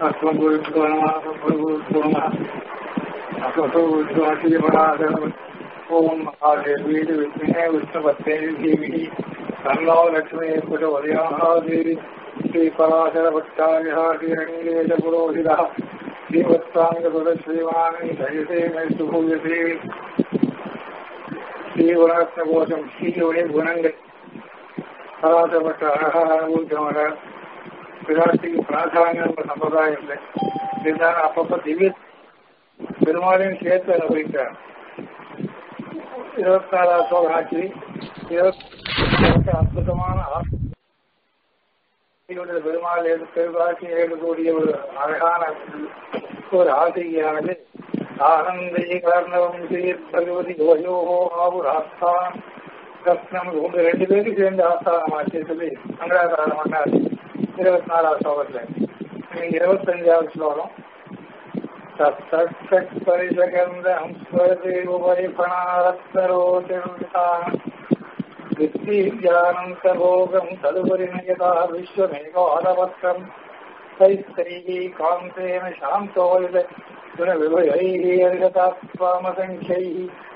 ஓம் மகாதேவி விஷ்ணே விஷ்ணுபத்தே தேவி தன்னோ லட்சுமி புஜ உதயாதேவி ஸ்ரீ பராசர பட்டாரிஹாதிரணிலேஜ புரோஹிதா ஸ்ரீவத்சாங்க சுத ஸ்ரீவாணி தயசே மே சுபூயதே ஸ்ரீகுணரத்ன கோஷம் ஸ்ரீயுடைய குணங்கள் பராசரப்பட்ட அழகான அனுபவிக்கிறவங்க பிராட்டிக்கு பிராதானியம் சம்பிரதாயம் இல்லை இருந்தாலும் அப்பப்ப திவ்ய பெருமாளையும் சேர்த்து அனுபவிக்கிறார் இருபத்தி நாலாவது சோக ஆட்சி இருபத்தி அற்புதமான பெருமாள் பெருமாட்சி எழுதக்கூடிய ஒரு அழகான ஒரு ஆசிரியானது ஆனந்தை காரணம் சீர் பகவதி ஓயோகோ ஆவுர் ஆஸ்தான் கஷ்டம் உங்க ரெண்டு பேருக்கு சேர்ந்து ஆஸ்தானமாச்சு சொல்லி மங்களாதாரம் பண்ணாரு இருபத்தி நாலாவது ஸ்லோகத்துல இருபத்தஞ்சாவது ஸ்லோகம் சத்தரிசகந்தம் வித்தியானந்தபோகம் ததுபரிணயதா விஸ்வமேகாதவக்கம் தைஸ்திரீः காந்தேன சாந்தோலித गुणविभयैर्गतात्वामसङ्ख्यैः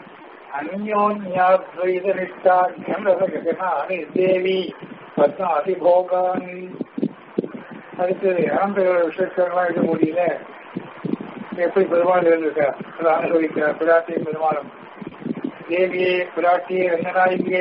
अन्योन्याद्वैतनिष्ठाख्यन्दसगनानि देवी பத்மாதிபோகானி அடுத்து ஆம்பையோட விஷயங்கள்லாம் எழுத முடியல எப்படி பெருமாள் எழுதிருக்கா அதை அனுபவிக்கிறார் பிராட்டியும் பெருமாளும் தேவியே பிராட்டியே ரங்கநாயகியே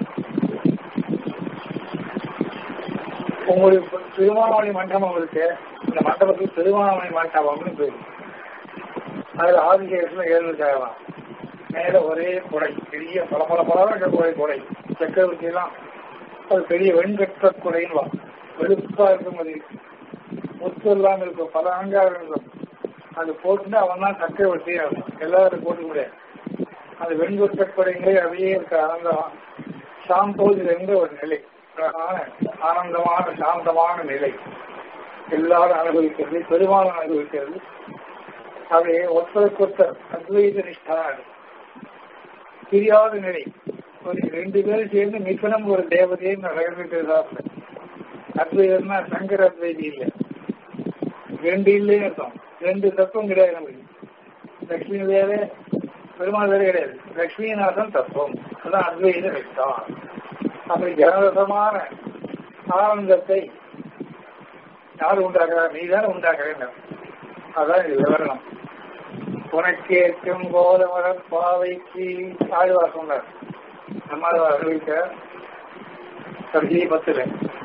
உங்களுடைய திருவாமணி மண்டபம் இருக்கு இந்த மண்டபத்துக்கு திருவாமணி மண்டபம்னு பேரு அதுல ஆதிகேசத்துல எழுதிருக்காங்களாம் மேல ஒரே குடை பெரிய பல பல பலம் இருக்கக்கூடிய குடை சக்கரவர்த்தி எல்லாம் அது பெரிய வெண்கட்ட குடைன்னு வெளுப்பா இருக்கும் அது முத்து இல்லாம இருக்கும் பல அலங்காரம் இருக்கும் அது போட்டுட்டு அவன் தான் சக்கரவர்த்தி ஆகும் எல்லாரும் போட்டு முடியாது அது வெண்கொட்ட குடைங்களே அப்படியே இருக்க ஆனந்தம் சாம்போதில் இருந்த ஒரு நிலை அழகான ஆனந்தமான சாந்தமான நிலை எல்லாரும் அனுபவிக்கிறது பெருமாளும் அனுபவிக்கிறது அது ஒருத்தருக்கொருத்தர் அத்வைத நிஷ்டான தெரியாத நிலை ஒரு ரெண்டு பேரும் சேர்ந்து மிக்கனம் ஒரு தேவதையை நடந்துட்டு அத்வைதம்னா சங்கர அத்வைதி இல்லை ரெண்டு இல்லைன்னு அர்த்தம் ரெண்டு தத்துவம் கிடையாது நமக்கு லட்சுமி வேற பெருமாள் வேற கிடையாது லட்சுமிநாதன் தத்துவம் அதான் அத்வைத நிஷ்டம் அப்படி ஜனரசமான ஆனந்தத்தை யார் உண்டாக்குறார் நீ தானே உண்டாக்குறேன் அதான் இது விவரணம் உனக்கேற்கும் கோலமர பாவைக்கு ஆழ்வார் சொன்னார் நம்மாழ்வார் அறிவிக்க கடைசி பத்துல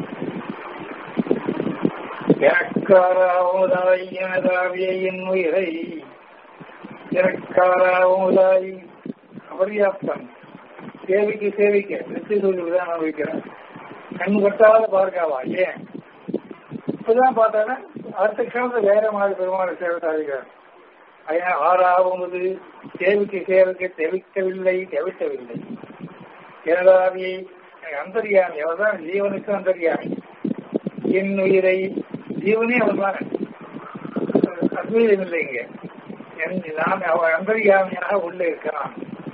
எனக்காராவதாய் எனதாவிய என் உயிரை எனக்காராவதாய் அபரியாப்தம் சேவைக்கு சேவைக்க நித்திய சூழ்நிலை தான் அனுபவிக்கிறேன் கண் கட்டாத பார்க்காவா ஏன் இப்பதான் பார்த்தானே அடுத்த கிழமை வேற மாதிரி பெருமாள் சேவை சாதிக்கிறார் அதனால் ஆறாவது சேவிக்க சேவைக்கு தெவிக்கவில்லை தெவிக்கவில்லை எனதாவியை அந்தரியாமி அவர்தான் ஜீவனுக்கு அந்தரியாமி என் உயிரை ஜீவனே அவர் தான் அத்வைதம் இல்லை இங்க நான் அவன் அந்தரியாமியாக உள்ளே இருக்கிறான்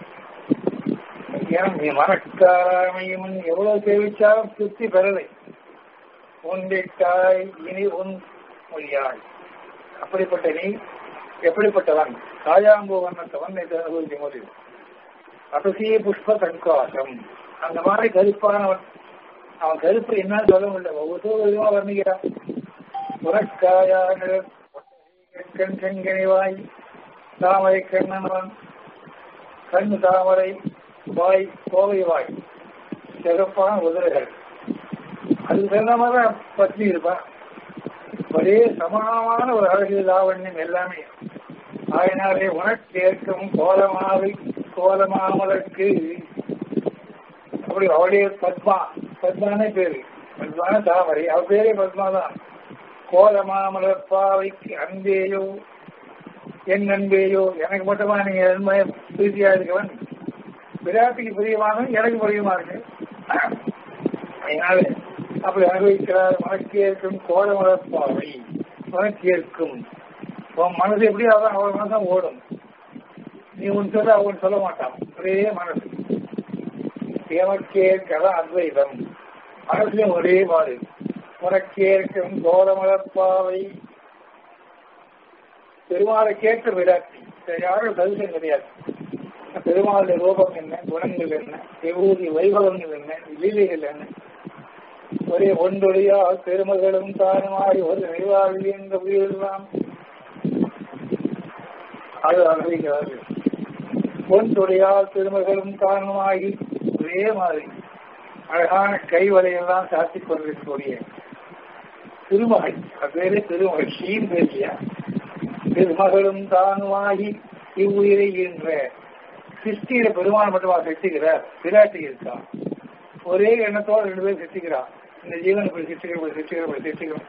மனக்காராமையும் எவ்வளவு சேவிச்சாலும் திருப்தி பெறலை உண்டிட்டாய் இனி உன் மொழியாய் அப்படிப்பட்ட நீ எப்படிப்பட்டவன் காயாம்பு வண்ணத்தவன் அனுபவிக்கும் போது அசசிய புஷ்ப கண்காசம் அந்த மாதிரி கருப்பானவன் அவன் கருப்பு என்னன்னு சொல்ல முடியல ஒவ்வொரு விதமா வர்ணிக்கிறான் புறக்காயாக கண் கண்கணிவாய் தாமரை கண்ணனவன் கண் தாமரை வாய் கோவை வாய் சிறப்பான உதிரைகள் அதுக்கு தகுந்த மாதிரி பத்னி இருப்பான் ஒரே சமானமான ஒரு அழகு லாவண்யம் எல்லாமே ஆயினாலே உனக்கு ஏற்கும் கோலமாவை கோலமாமலருக்கு அப்படி அவளுடைய பத்மா பத்மானே பேரு பத்மான தாமரை அவ பேரே பத்மா தான் கோலமாமலர் பாவைக்கு அன்பேயோ என் அன்பேயோ எனக்கு மட்டுமா நீங்க அன்பைய பிரீதியா இருக்கவன் விராட்டுக்கு பிரியமானவன் எனக்கு பிரியமா இருக்கு அதனால அப்படி அனுபவிக்கிறார் உனக்கு ஏற்கும் கோலமலர் பாவை உனக்கு ஏற்கும் உன் மனசு எப்படி அதான் அவன் மனதான் ஓடும் நீ உன் சொல்ல அவன் சொல்ல மாட்டான் ஒரே மனசு எமக்கேற்கதான் அத்வைதம் மனசுலயும் ஒரே மாதிரி உனக்கேற்கும் கோலமலர் பாவை பெருமாளை கேட்ட விராட்டி வேற யாரும் தரிசனம் கிடையாது பெருமாளுடைய ரூபம் என்ன குணங்கள் என்ன விபூதி வைபவங்கள் என்ன லீலைகள் என்ன ஒரே ஒன்றொழியா பெருமகளும் தானுமாய் ஒரு நிறைவாழ்வி என்ற உயிரெல்லாம் அது அனுபவிக்கிறார்கள் ஒன்றொழியால் பெருமகளும் தானுமாகி ஒரே மாதிரி அழகான கைவலையெல்லாம் சாத்திக் கொண்டிருக்கக்கூடிய திருமகை அது பேரே திருமகை ஸ்ரீன் பேசியா திருமகளும் தானுமாகி இவ்வுயிரை என்ற சிருஷ்டியில பெருமான் மட்டுமா சிருஷ்டிக்கிறார் பிராட்டி இருக்கா ஒரே எண்ணத்தோட ரெண்டு பேரும் சிருஷ்டிக்கிறான் இந்த ஜீவன் இப்படி சிருஷ்டிக்கிற இப்படி சிருஷ்டிக்கிற இப்படி சிருஷ்டிக்கிறோம்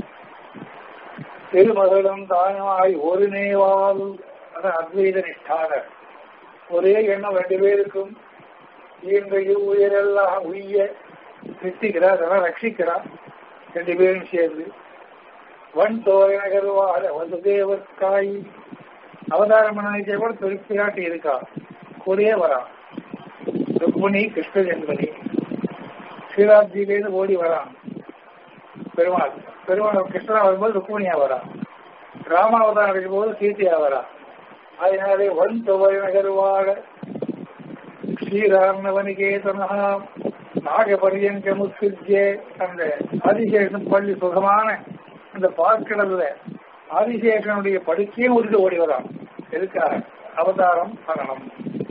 திருமகளும் தானுமாய் ஒரு நேவால் அதான் அத்வைத நிஷ்டானர் ஒரே எண்ணம் ரெண்டு பேருக்கும் இன்றைய உயிரெல்லாம் உய்ய சிருஷ்டிக்கிறார் அதெல்லாம் ரட்சிக்கிறார் ரெண்டு பேரும் சேர்ந்து வன் தோரணகருவாத வசுதேவர்காய் அவதாரம் பண்ண கூட திருப்பிராட்டி இருக்கா கூடயே வரா ருக்மணி கிருஷ்ண ஜென்மணி ஸ்ரீராஜிலேருந்து ஓடி வரான் பெருமாள் பெருமாள் கிருஷ்ணா வரும்போது ருக்மணியா வரா ராமாவதாரம் இருக்கும்போது சீதையா வரா அதனாலே வன் துவநகருவாக ஸ்ரீராமவனிகேதனா நாகபரியங்க முத்ஜே அந்த ஆதிசேஷன் பள்ளி சுகமான அந்த பார்க்கடல்ல ஆதிசேஷனுடைய படுக்கையும் விட்டு ஓடி வரான் எதுக்காக அவதாரம் பண்ணணும்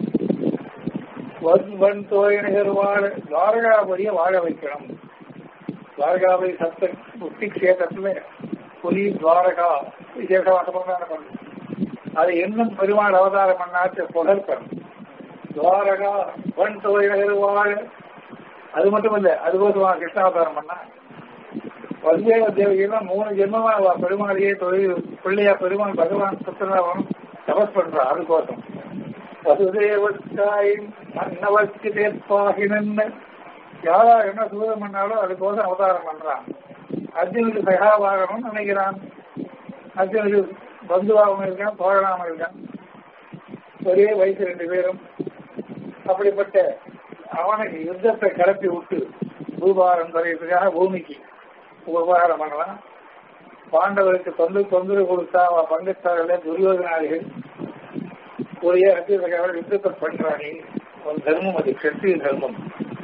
வன் தோயணிகர் வாழ துவாரகாபதியை வாழ வைக்கணும் துவாரகாபதி சத்த முக்தி கஷேத்திரத்துல புலி துவாரகா விசேஷவாசமான அது இன்னும் பெருமாள் அவதாரம் பண்ணாச்சு புகழ்பன் துவாரகா வன் தோயணிகர் வாழ அது மட்டும் இல்ல அதுபோதுமா கிருஷ்ணாவதாரம் பண்ணா வசுதேவ தேவகியெல்லாம் மூணு ஜென்மமா பெருமாளையே தொழில் பிள்ளையா பெருமாள் பகவான் சுத்தராவன் தபஸ் பண்றா அதுக்கோசம் வசுதேவத்தாய் மன்னவர்க்கு தேர்ப்பாகினன்னு யாரா என்ன சூதம் பண்ணாலும் அதுக்கோசம் அவதாரம் பண்றான் அர்ஜுனுக்கு சகாவாகணும்னு நினைக்கிறான் அர்ஜுனுக்கு பந்துவாகவும் இருக்கான் தோழனாகவும் இருக்கான் ஒரே வயசு ரெண்டு பேரும் அப்படிப்பட்ட அவனுக்கு யுத்தத்தை கிளப்பி விட்டு பூபாரம் குறையதுக்காக பூமிக்கு உபகாரம் பண்ணலாம் பாண்டவருக்கு தொந்து தொந்தரவு கொடுத்தா அவன் பங்கத்தார்கள் துரியோதனாளிகள் ஒரே அத்தியதாக யுத்தத்தை பண்றானே ஒரு தர்மம் அது சக்தி தர்மம்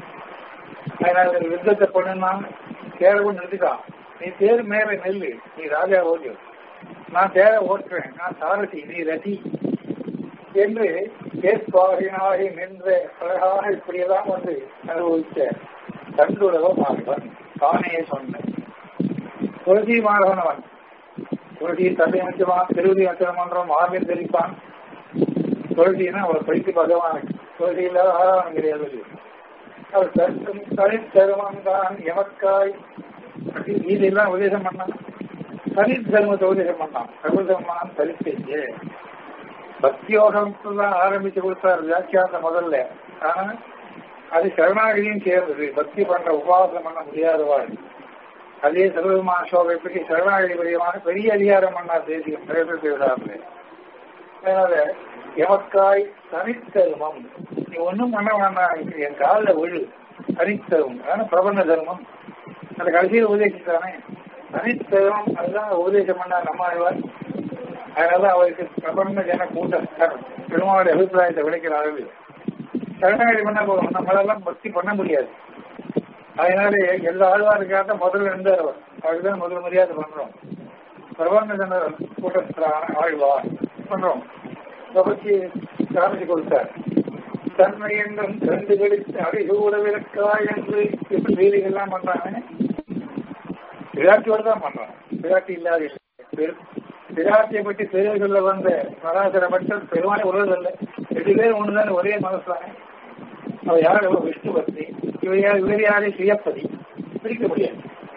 அதனால யுத்தத்தை பண்ணுனா தேரவும் நிறுத்திட்டான் நீ தேர் மேல நெல்லு நீ ராஜா ஓடியோ நான் தேர ஓட்டுறேன் நான் சாரதி நீ ரதி என்று பேஸ்பாகினாகி நின்ற அழகாக இப்படியெல்லாம் வந்து அனுபவித்த தண்டுலகம் ஆகவன் தானே சொன்னேன் துளசி மாணவனவன் துளசி தந்தை அமைச்சவான் திருவதி அச்சனமன்றம் மார்பில் தெரிப்பான் துளசினா அவர் படித்து பகவான் துளசி இல்லாத ஆராதனம் கிடையாது அவர் தருக்கும் தனித்தருமம் தான் எமக்காய் இதெல்லாம் உபதேசம் பண்ணான் தனி தர்மத்தை உபதேசம் பண்ணான் பிரபுதமான் தரித்தே பக்தியோகம் தான் ஆரம்பிச்சு கொடுத்தார் வியாக்கியாச முதல்ல ஆனா அது சரணாகிரியும் சேர்ந்தது பக்தி பண்ற உபவாசம் பண்ண முடியாதவாள் அதே சர்வமான சோகை பற்றி சரணாகதி பெரியமான பெரிய அதிகாரம் பண்ணார் தேசியம் பிரேசத்தில் அதனால எமக்காய் தனித்தருமம் நீ ஒன்றும் பண்ண வேண்டாம் என் காலில் விழு தனித்தரும் அதான பிரபந்த தர்மம் அந்த கடைசியில் உபதேசித்தானே தனித்தரும் அதுதான் உபதேசம் பண்ணார் நம்ம ஆழ்வார் அதனால அவருக்கு பிரபந்த ஜன கூட்டம் பெருமாளுடைய அபிப்பிராயத்தை விளைக்கிறார்கள் சரணாகதி பண்ண போகணும் நம்மளெல்லாம் பக்தி பண்ண முடியாது அதனால எல்லா ஆழ்வாருக்காக முதல்ல இருந்தார் அவர் அவருக்குதான் முதல் மரியாதை பண்றோம் பிரபந்த ஜன கூட்டத்தில் ஆழ்வார் பண்றோம் பக்தி காமிச்சு கொடுத்தார் தன்மை என்றும் கண்டு கழித்து அடிசூட விளக்காய் என்று எப்படி வீதிகள்லாம் பண்றாங்க விராட்டியோடு தான் பண்றான் விராட்டி இல்லாத விராட்டியை பற்றி பெரிய சொல்ல வந்த பராசர பட்சம் பெருமானே உலகல்ல ரெண்டு பேரும் ஒண்ணுதான் ஒரே மனசுதானே அவ யார் விஷ்ணு பக்தி இவர் யார் இவர் யாரே சுயப்பதி பிரிக்க முடியாது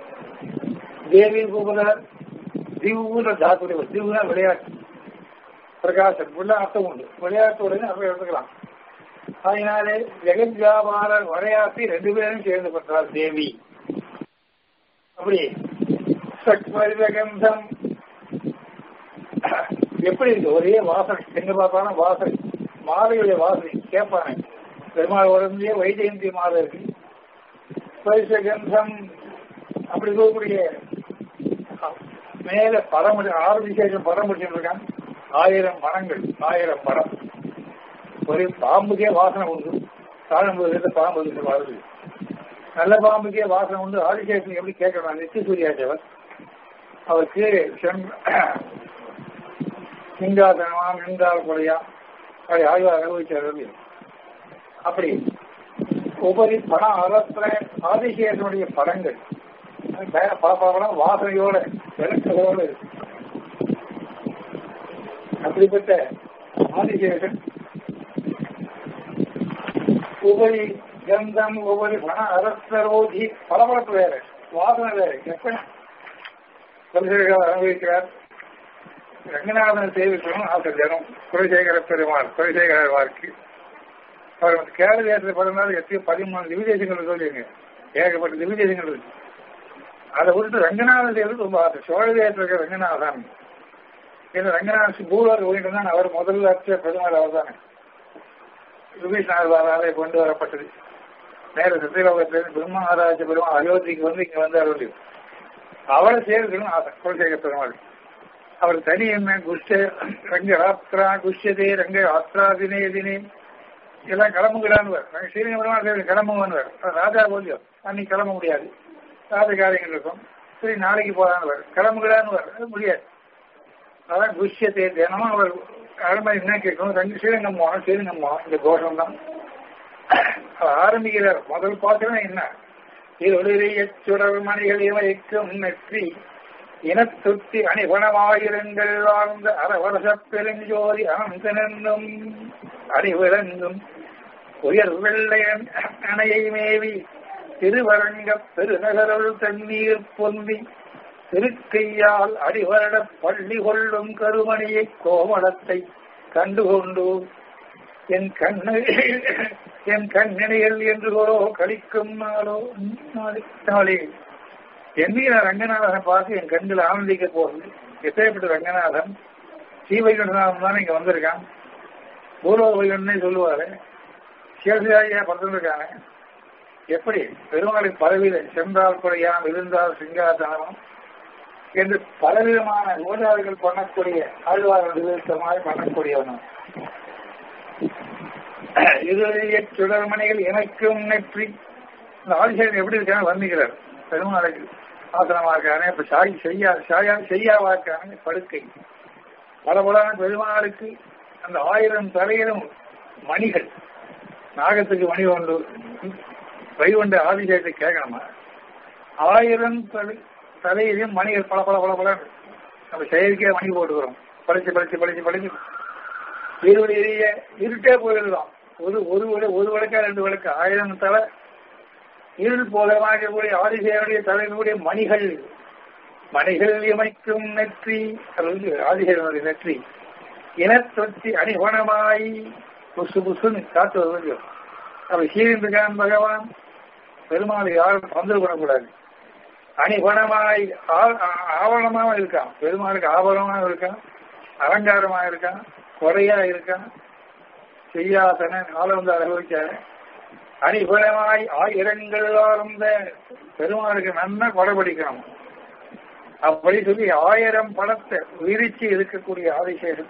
தேவி கூபதார் திவுல தாத்துடைய திவுனா விளையாட்டு பிரகாசம் உள்ள அர்த்தம் உண்டு விளையாட்டோட அப்படி எடுத்துக்கலாம் அதனாலே ஜெகத் வியாபார விளையாட்டி ரெண்டு பேரும் சேர்ந்து பண்றார் தேவி அப்படி சக்மரிதகந்தம் எப்படி இருக்கு ஒரே வாசனை எங்க பார்த்தாலும் வாசனை மாலையுடைய வாசனை கேட்பானே பெருமாள் உடம்புலயே வைஜெயந்தி மாலை இருக்கு ஸ்பரிச கந்தம் அப்படி இருக்கக்கூடிய மேல படம் ஆறு விசேஷம் படம் முடிச்சுட்டு இருக்கான் ஆயிரம் மரங்கள் ஆயிரம் மரம் ஒரு பாம்புக்கே வாசனை உண்டு தாழம்புல பாம்பு வந்து வருது நல்ல பாம்புக்கே வாசனை உண்டு ஆதிசேஷன் எப்படி கேட்கணும் நித்திய சூரியாச்சவர் அவருக்கு சிங்காசனமா நின்றால் கொலையா அப்படி ஆய்வாக அனுபவிச்சார் அப்படி உபரி படம் அறத்துல ஆதிசேஷனுடைய படங்கள் பாப்பாவெல்லாம் வாசனையோட விளக்கத்தோடு இருக்கு அப்படிப்பட்ட ஆதிசேஷன் உபரி கந்தம் ஒவ்வொரு பண அரசரோதி பளபளப்பு வேற வாசனை வேற எப்ப குலசேகர் அனுபவிக்கிறார் ரங்கநாதன் சேவிக்கணும் ஆசை ஜனம் குலசேகர பெருமாள் குலசேகர வாழ்க்கை அவர் வந்து கேரள தேசத்தில் பிறந்தாலும் எத்தனையோ பதிமூணு திவிதேசங்கள் சொல்லிங்க ஏகப்பட்ட திவிதேசங்கள் இருக்கு அதை விட்டு ரங்கநாதன் தேர்வு ரொம்ப ஆசை சோழ தேசத்தில் இருக்கிற ரங்கநாதன் ஏன்னா ரங்கநாதன் பூர்வார் ஓடிட்டு தான் அவர் முதல்ல அச்ச பெருமாள் அவர் தானே விபீஷணாதாராலே கொண்டு வரப்பட்டது நேர சத்தியலோகத்திலிருந்து பிரம்மநாராஜ பெருமாள் அயோத்திக்கு வந்து இங்க வந்து அருள் அவரை சேர்க்கணும் ஆசை குலசேகர பெருமாள் அவர் தனி என்ன குஷ்ட ரங்க ராத்ரா குஷ்யதே ரங்க ராத்ரா தினே தினே எல்லாம் கிளம்புகிறான்னு ஸ்ரீரங்க பெருமாள் கிளம்புவான்னு ராஜா போலியோ அன்னைக்கு கிளம்ப முடியாது ராஜ காரியங்கள் இருக்கும் சரி நாளைக்கு போறான்னு கிளம்புகிறான்னு அது முடியாது அதான் குஷ்யத்தை தினமும் அவர் அரண்மனை என்ன கேட்கணும் ரெண்டு ஸ்ரீரங்கம் போகணும் ஸ்ரீரங்கம் போகணும் இந்த கோஷம் தான் ஆரம்பிக்கிறார் முதல் பாத்திரம் என்ன இருளிய சுடர் மணிகள் இவைக்கும் நெற்றி இனத்துத்தி அணிபணமாயிரங்கள் வாழ்ந்த அரவரச பெருஞ்சோதி அனந்தனென்னும் அறிவிறங்கும் உயர் வெள்ளையன் அணையை மேவி திருவரங்க பெருநகருள் தண்ணீர் பொந்தி திருக்கையால் அடிவரட பள்ளி கொள்ளும் கருமணியை கோமளத்தை கண்டுகொண்டு என் கண்ணு என் கண்ணினைகள் என்று கழிக்கும் நாளோ நாளே என்னைக்கு நான் ரங்கநாதனை பார்த்து என் கண்கள் ஆனந்திக்க போகுது எப்பேற்பட்ட ரங்கநாதன் ஸ்ரீவைகுண்டநாதன் தான் இங்க வந்திருக்கான் பூர்வ வைகுண்டனே சொல்லுவாரு சிவசிவாரியா பிறந்திருக்காங்க எப்படி பெருமாளின் பதவியில சென்றால் குறையாம் இருந்தால் சிங்காசனம் என்று பலவிதமான ஓதாரிகள் பண்ணக்கூடிய ஆழ்வார்கள் விருத்தமாக பண்ணக்கூடியவனும் இதுவரைய சுடர்மணிகள் எனக்கும் நெற்றி இந்த ஆதிசேகன் எப்படி இருக்காங்க வர்ணிக்கிறார் பெருமாளுக்கு ஆசனமாக்கானே இப்ப சாய் செய்யா சாயா செய்யாவாக்கான படுக்கை பல பலான பெருமாளுக்கு அந்த ஆயிரம் தலையிலும் மணிகள் நாகத்துக்கு மணி ஒன்று வைகுண்ட ஆதிசேகத்தை கேட்கணுமா ஆயிரம் தலை தலையிலும் மணிகள் பல பல பல பல நம்ம செயற்கையா மணி போட்டுக்கிறோம் படிச்சு படிச்சு படிச்சு படிச்சு இருடைய இருட்டே போயிடலாம் ஒரு ஒரு விளை ஒரு விளக்கா ரெண்டு விளக்கு ஆயிரம் தலை இருள் போலமாகக்கூடிய ஆதிசேவனுடைய தலைவனுடைய மணிகள் மணிகள் இமைக்கும் நெற்றி அது வந்து ஆதிசேவனுடைய நெற்றி இனத்தொற்றி அணிவனமாய் புசு புசுன்னு காத்து வருவது அப்படி சீரிந்திருக்கான் பகவான் பெருமாள் யாரும் தொந்தரவு பண்ணக்கூடாது அணிவனமாய் ஆவணமாக இருக்கான் பெருமாளுக்கு ஆவணமாக இருக்கான் அலங்காரமாக இருக்கான் குறையா இருக்கான் செய்யாசன ஆள வந்து அனுபவிச்சாரு அணிபுலமாய் ஆயிரங்கள் ஆர்ந்த பெருமாளுக்கு நன்னா கொடைபிடிக்கணும் அப்படி சொல்லி ஆயிரம் படத்தை விரிச்சு இருக்கக்கூடிய ஆதிசேஷன்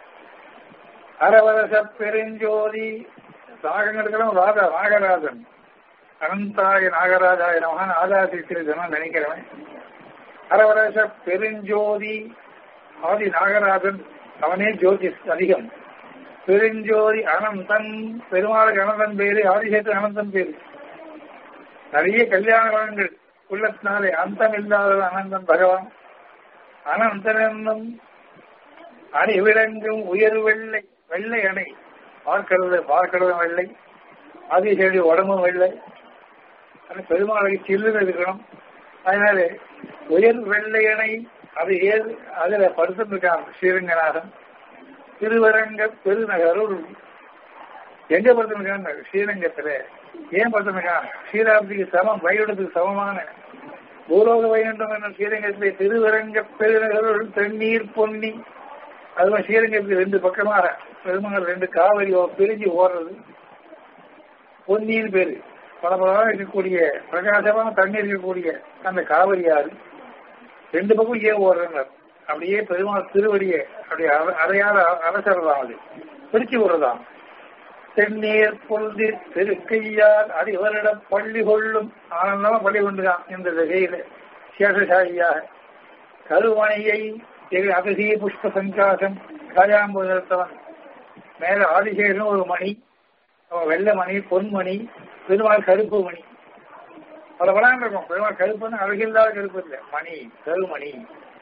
அரவரச பெருஞ்சோதி ராகங்களுக்கெல்லாம் ராதா நாகராஜன் அனந்தாய நாகராஜாய நமகான் ஆதாசித்திருக்கணும் நினைக்கிறவன் அரவரச பெருஞ்சோதி ஆதி நாகராஜன் அவனே ஜோதிஷ் அதிகம் பெருஞ்சோதி அனந்தன் பெருமாளுக்கு அனந்தன் பேரு ஆதிசேத்து அனந்தன் பேரு நிறைய கல்யாண வளங்கள் உள்ளத்தினாலே அந்தம் இல்லாத அனந்தன் பகவான் அனந்தனும் அணி விளங்கும் உயர் வெள்ளை வெள்ளை அணை பார்க்கிறது பார்க்கிறது வெள்ளை ஆதிசேடி உடம்பும் வெள்ளை பெருமாளுக்கு சில்லுன்னு இருக்கணும் அதனால உயர் வெள்ளை அணை அது ஏது அதுல படுத்திருக்கான் ஸ்ரீரங்கநாதன் திருவரங்க பெருநகருள் எங்க படுத்திருக்காங்க ஸ்ரீரங்கத்துல ஏன் படுத்திருக்கான் ஸ்ரீராமத்துக்கு சமம் வைகுண்டத்துக்கு சமமான பூலோக வைகுண்டம் என்ற ஸ்ரீரங்கத்திலே திருவரங்க பெருநகருள் தண்ணீர் பொன்னி அதுவும் ஸ்ரீரங்கத்துக்கு ரெண்டு பக்கமாக பெருமகள் ரெண்டு காவிரி பிரிஞ்சு ஓடுறது பொன்னின்னு பேரு பல பல இருக்கக்கூடிய பிரகாசமான தண்ணீர் இருக்கக்கூடிய அந்த காவிரி ஆறு ரெண்டு பக்கம் ஏன் ஓடுறனர் அப்படியே பெருமாள் திருவடியை அப்படி அறையாத அரசர்தான் அது பிரிச்சு விடுறதாம் தென்னீர் பொழுது திருக்கையால் அடிவரிடம் பள்ளி கொள்ளும் ஆனந்தமா பள்ளி கொண்டுதான் இந்த திசையில சேஷசாயியாக கருவணையை அகசிய புஷ்ப சங்காசம் காயாம்புதத்தவன் மேல ஆதிசேஷன் ஒரு மணி வெள்ளை மணி பொன்மணி பெருமாள் கருப்பு மணி பல படம் இருக்கும் பெருமாள் கருப்புன்னு அழகில்லாத கருப்பு இல்லை மணி கருமணி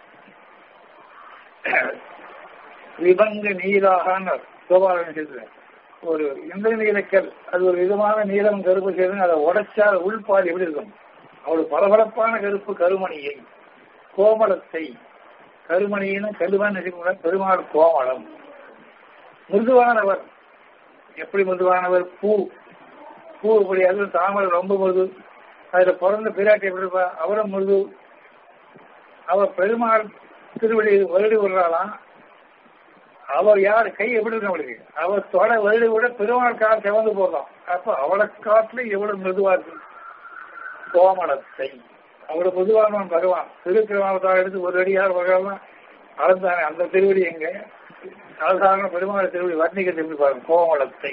விபங்க நீலாக கோபாலன் சொல்ற ஒரு இந்த நீலக்கல் அது ஒரு விதமான நீளம் கருப்பு சேர்ந்து அதை உடைச்சா உள்பாடு எப்படி இருக்கும் அவள் பளபளப்பான கருப்பு கருமணியை கோமலத்தை கருமணின்னு கருவான் நினைக்க பெருமாள் கோமலம் மிருதுவானவர் எப்படி மிருதுவானவர் பூ பூ இப்படி அது தாமரை ரொம்ப மிருது அதுல பிறந்த பிராட்டி எப்படி இருப்பா அவரும் மிருது அவர் பெருமாள் திருவடி வருடி விடுறாளாம் அவர் யார் கை எப்படி இருக்கு அவளுக்கு அவர் தொட வருடி விட பெருமாள் கால் சிவந்து போகலாம் அப்ப அவளை காட்டுல எவ்வளவு மிருதுவா இருக்கு கோமலத்தை அவளை பொதுவானவன் பகவான் திருக்கிரமாவதாக எடுத்து ஒரு அடியார் பகவான் அளந்தானே அந்த திருவடி எங்க சாதாரண பெருமாள் திருவடி வர்ணிக்கிறது எப்படி பாருங்க கோமலத்தை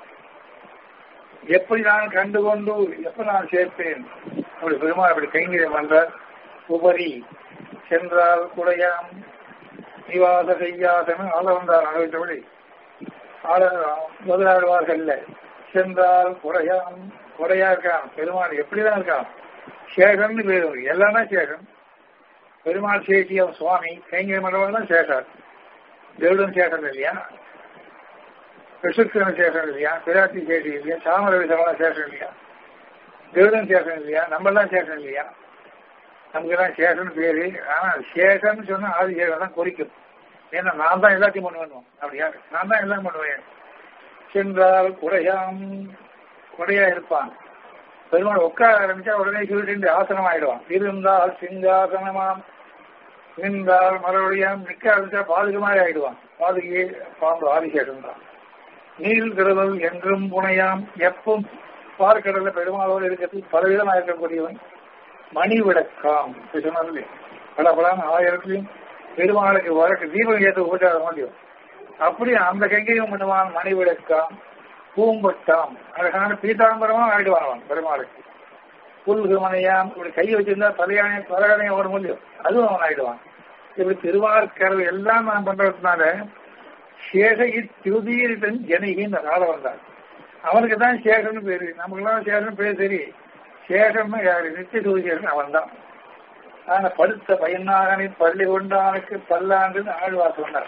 எப்படி நான் கண்டுகொண்டு எப்ப நான் சேர்ப்பேன் அப்படி பெருமாள் அப்படி கைங்கரியம் பண்றார் உபரி சென்றால் குடையாம் நிவாச செய்யாசன ஆள வந்தார் அனுபவித்தபடி ஆள முதலாடுவார்கள் சென்றால் குடையாம் குடையா இருக்கான் பெருமாள் எப்படிதான் இருக்கான் சேகர்னு பேரு எல்லாமே சேகன் பெருமாள் சேஷியம் சுவாமி கைங்கரியம் பண்றவங்க தான் சேஷர் தேவுடன் சேஷன் இல்லையா விசுத்தன சேஷன் இல்லையா பிராட்டி சேஷி இல்லையா சாமரவி சமண சேஷன் இல்லையா தேவுடன் சேஷன் இல்லையா நம்ம எல்லாம் சேஷன் இல்லையா நமக்கு எல்லாம் சேஷன் பேரு ஆனா சேஷன் சொன்னா ஆதி சேஷன் தான் குறிக்கும் ஏன்னா நான் தான் எல்லாத்தையும் பண்ணுவேன் அப்படியா நான் தான் எல்லாம் பண்ணுவேன் சென்றால் குறையாம் குறையா இருப்பான் பெருமாள் உட்கார ஆரம்பிச்சா உடனே சொல்லிட்டு ஆசனம் ஆயிடுவான் இருந்தால் சிங்காசனமாம் நின்றால் மறுபடியும் நிக்க ஆரம்பிச்சா பாதுக மாதிரி ஆயிடுவான் பாதுகையே பாம்பு ஆதிசேஷன் தான் நீல் கடவுள் என்றும் புனையாம் எப்பவும் பார்க்கடல பெருமாளோடு இருக்கிறது பலவிதமாக இருக்கக்கூடியவன் மணி விளக்காம் சொன்னாலே பல பலான ஆயிரத்திலையும் பெருமாளுக்கு வழக்கு தீபம் ஏற்ற உபச்சாரம் முடியும் அப்படி அந்த கைங்கையும் பண்ணுவான் மணி விளக்காம் பூம்பட்டாம் அழகான பீதாம்பரமா ஆயிடுவான் அவன் பெருமாளுக்கு புல்குமனையாம் இப்படி கை வச்சிருந்தா தலையானை தலையானையும் ஓட முடியும் அதுவும் அவன் ஆயிடுவான் இப்படி திருவார்கரவு எல்லாம் நான் பண்றதுனால சேகை திருதீரிடன் ஜனகின்னு ஆள வந்தான் அவனுக்கு தான் சேகர்னு பேரு நமக்குலாம் சேகர்னு பேர் சரி சேகர்னு யாரு நித்திய சூரியன் அவன் தான் ஆனா படுத்த பையனாகனை பள்ளி கொண்டானுக்கு பல்லாண்டுன்னு ஆழ்வா சொன்னார்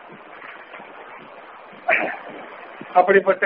அப்படிப்பட்ட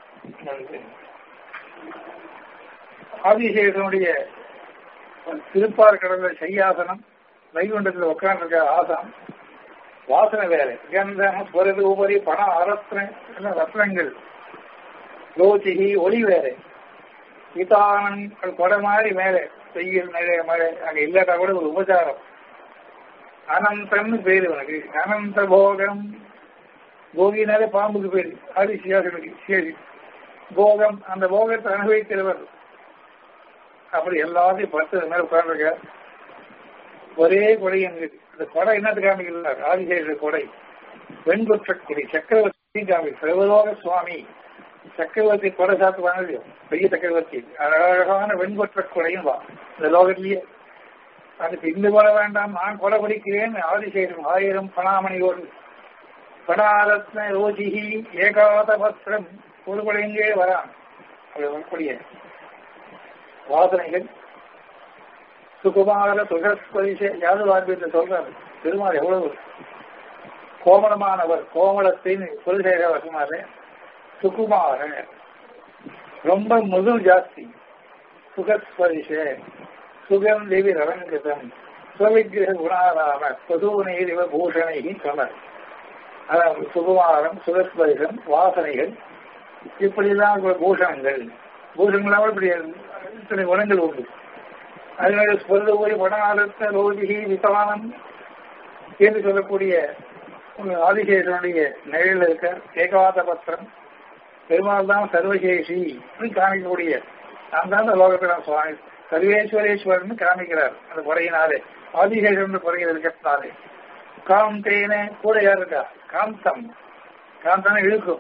ஆதிசேகனுடைய திருப்பார் கடந்த செய்யாசனம் வைகுண்டத்தில் உட்கார்ந்துருக்க ஆசனம் வாசனை வேற கந்தம் பொருது உபரி பணம் அரசன ரத்னங்கள் லோச்சிகி ஒளி வேற இதானன் கொடை மாதிரி மேலே வெயில் நிறைய மழை அங்க இல்லாட்டா கூட ஒரு உபச்சாரம் அனந்தன்னு பேரு உனக்கு அனந்த போகம் போகினாலே பாம்புக்கு பேரு அது சியாசனுக்கு சரி போகம் அந்த போகத்தை அனுபவிக்கிறவர் அப்படி எல்லாத்தையும் பத்து மேல உட்கார்ந்துருக்க ஒரே கொடை எங்களுக்கு அந்த கொடை என்னது காமிக்கிறார் ஆதிசேஷ கொடை வெண்குற்ற கொடை சக்கரவர்த்தி காமி சர்வலோக சுவாமி சக்கரவர்த்தி கொடை சாத்து வாங்கலையோ பெரிய சக்கரவர்த்தி அழகான வெண்குற்ற கொடையும் வா இந்த லோகத்திலேயே அதுக்கு இந்த கொலை வேண்டாம் நான் கொலை படிக்கிறேன் ஆதிசேஷன் ஆயிரம் பணாமணியோடு பணாரத்ன ரோஜிகி ஏகாத பத்திரம் ஒரு கொலை எங்கே வரான் அது வரக்கூடிய வாசனைகள் சுகுமார சுகஸ்பரிச யாது வார்பியத்தை சொல்றாரு பெருமாள் எவ்வளவு கோமளமானவர் கோமளத்தின் குலசேக வசமாறு சுகுமார ரொம்ப முதல் ஜாஸ்தி சுகஸ்பரிச சுகம் தேவி ரவங்கிருதம் சுவிக்கிரக குணாராம பசுவனையில் இவ பூஷணை கமர் அதாவது சுகுமாரம் சுகஸ்பரிசம் வாசனைகள் இப்படிதான் பூஷணங்கள் பூஷணங்களாக இப்படி இத்தனை குணங்கள் உண்டு அதுமாதிரி சொல்ல போய் வடநாளத்த ரோதிகி விசவானம் என்று சொல்லக்கூடிய ஆதிசேஷனுடைய நிலையில் இருக்க ஏகவாத பத்திரம் பெருமாள் தான் சர்வசேஷி காமிக்கக்கூடிய நான் தான் லோகத்தில் சுவாமி சர்வேஸ்வரேஸ்வரன் காமிக்கிறார் அந்த குறையினாலே ஆதிகள் என்று குறைகள் இருக்கிறாரு காந்தேன கூட யார் இருக்கா காந்தம் காந்தன இழுக்கும்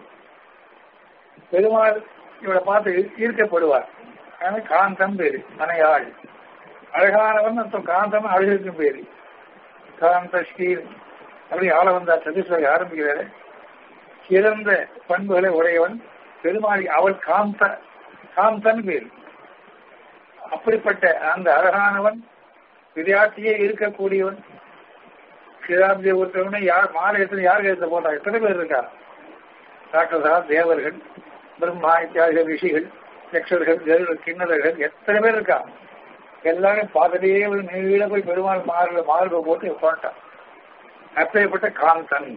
பெருமாள் இவளை பார்த்து ஈர்க்கப்படுவார் அதனால காந்தம் பேரு மனையாள் அழகானவன் அர்த்தம் காந்தம் அழகிற்கும் பேரு காந்த ஸ்ரீ அப்படி ஆள வந்தார் சதீஸ்வரி ஆரம்பிக்கிறாரு சிறந்த பண்புகளை உடையவன் பெருமாளி அவள் காந்த காந்தன் பேர் அப்படிப்பட்ட அந்த அழகானவன் விளையாட்டியே இருக்கக்கூடியவன் கிராந்திய ஒருத்தவனை யார் மாலை எத்தனை யார் எடுத்து போட்டா எத்தனை பேர் இருக்கா ராட்சசா தேவர்கள் பிரம்மா இத்தியாதி ரிஷிகள் யக்ஷர்கள் கருடர் கிண்ணறர்கள் எத்தனை பேர் இருக்கா எல்லாரும் பார்த்துட்டே ஒரு நீள போய் பெருமாள் மார்பு மார்பை போட்டு போட்டான் அப்பேற்பட்ட காந்தன்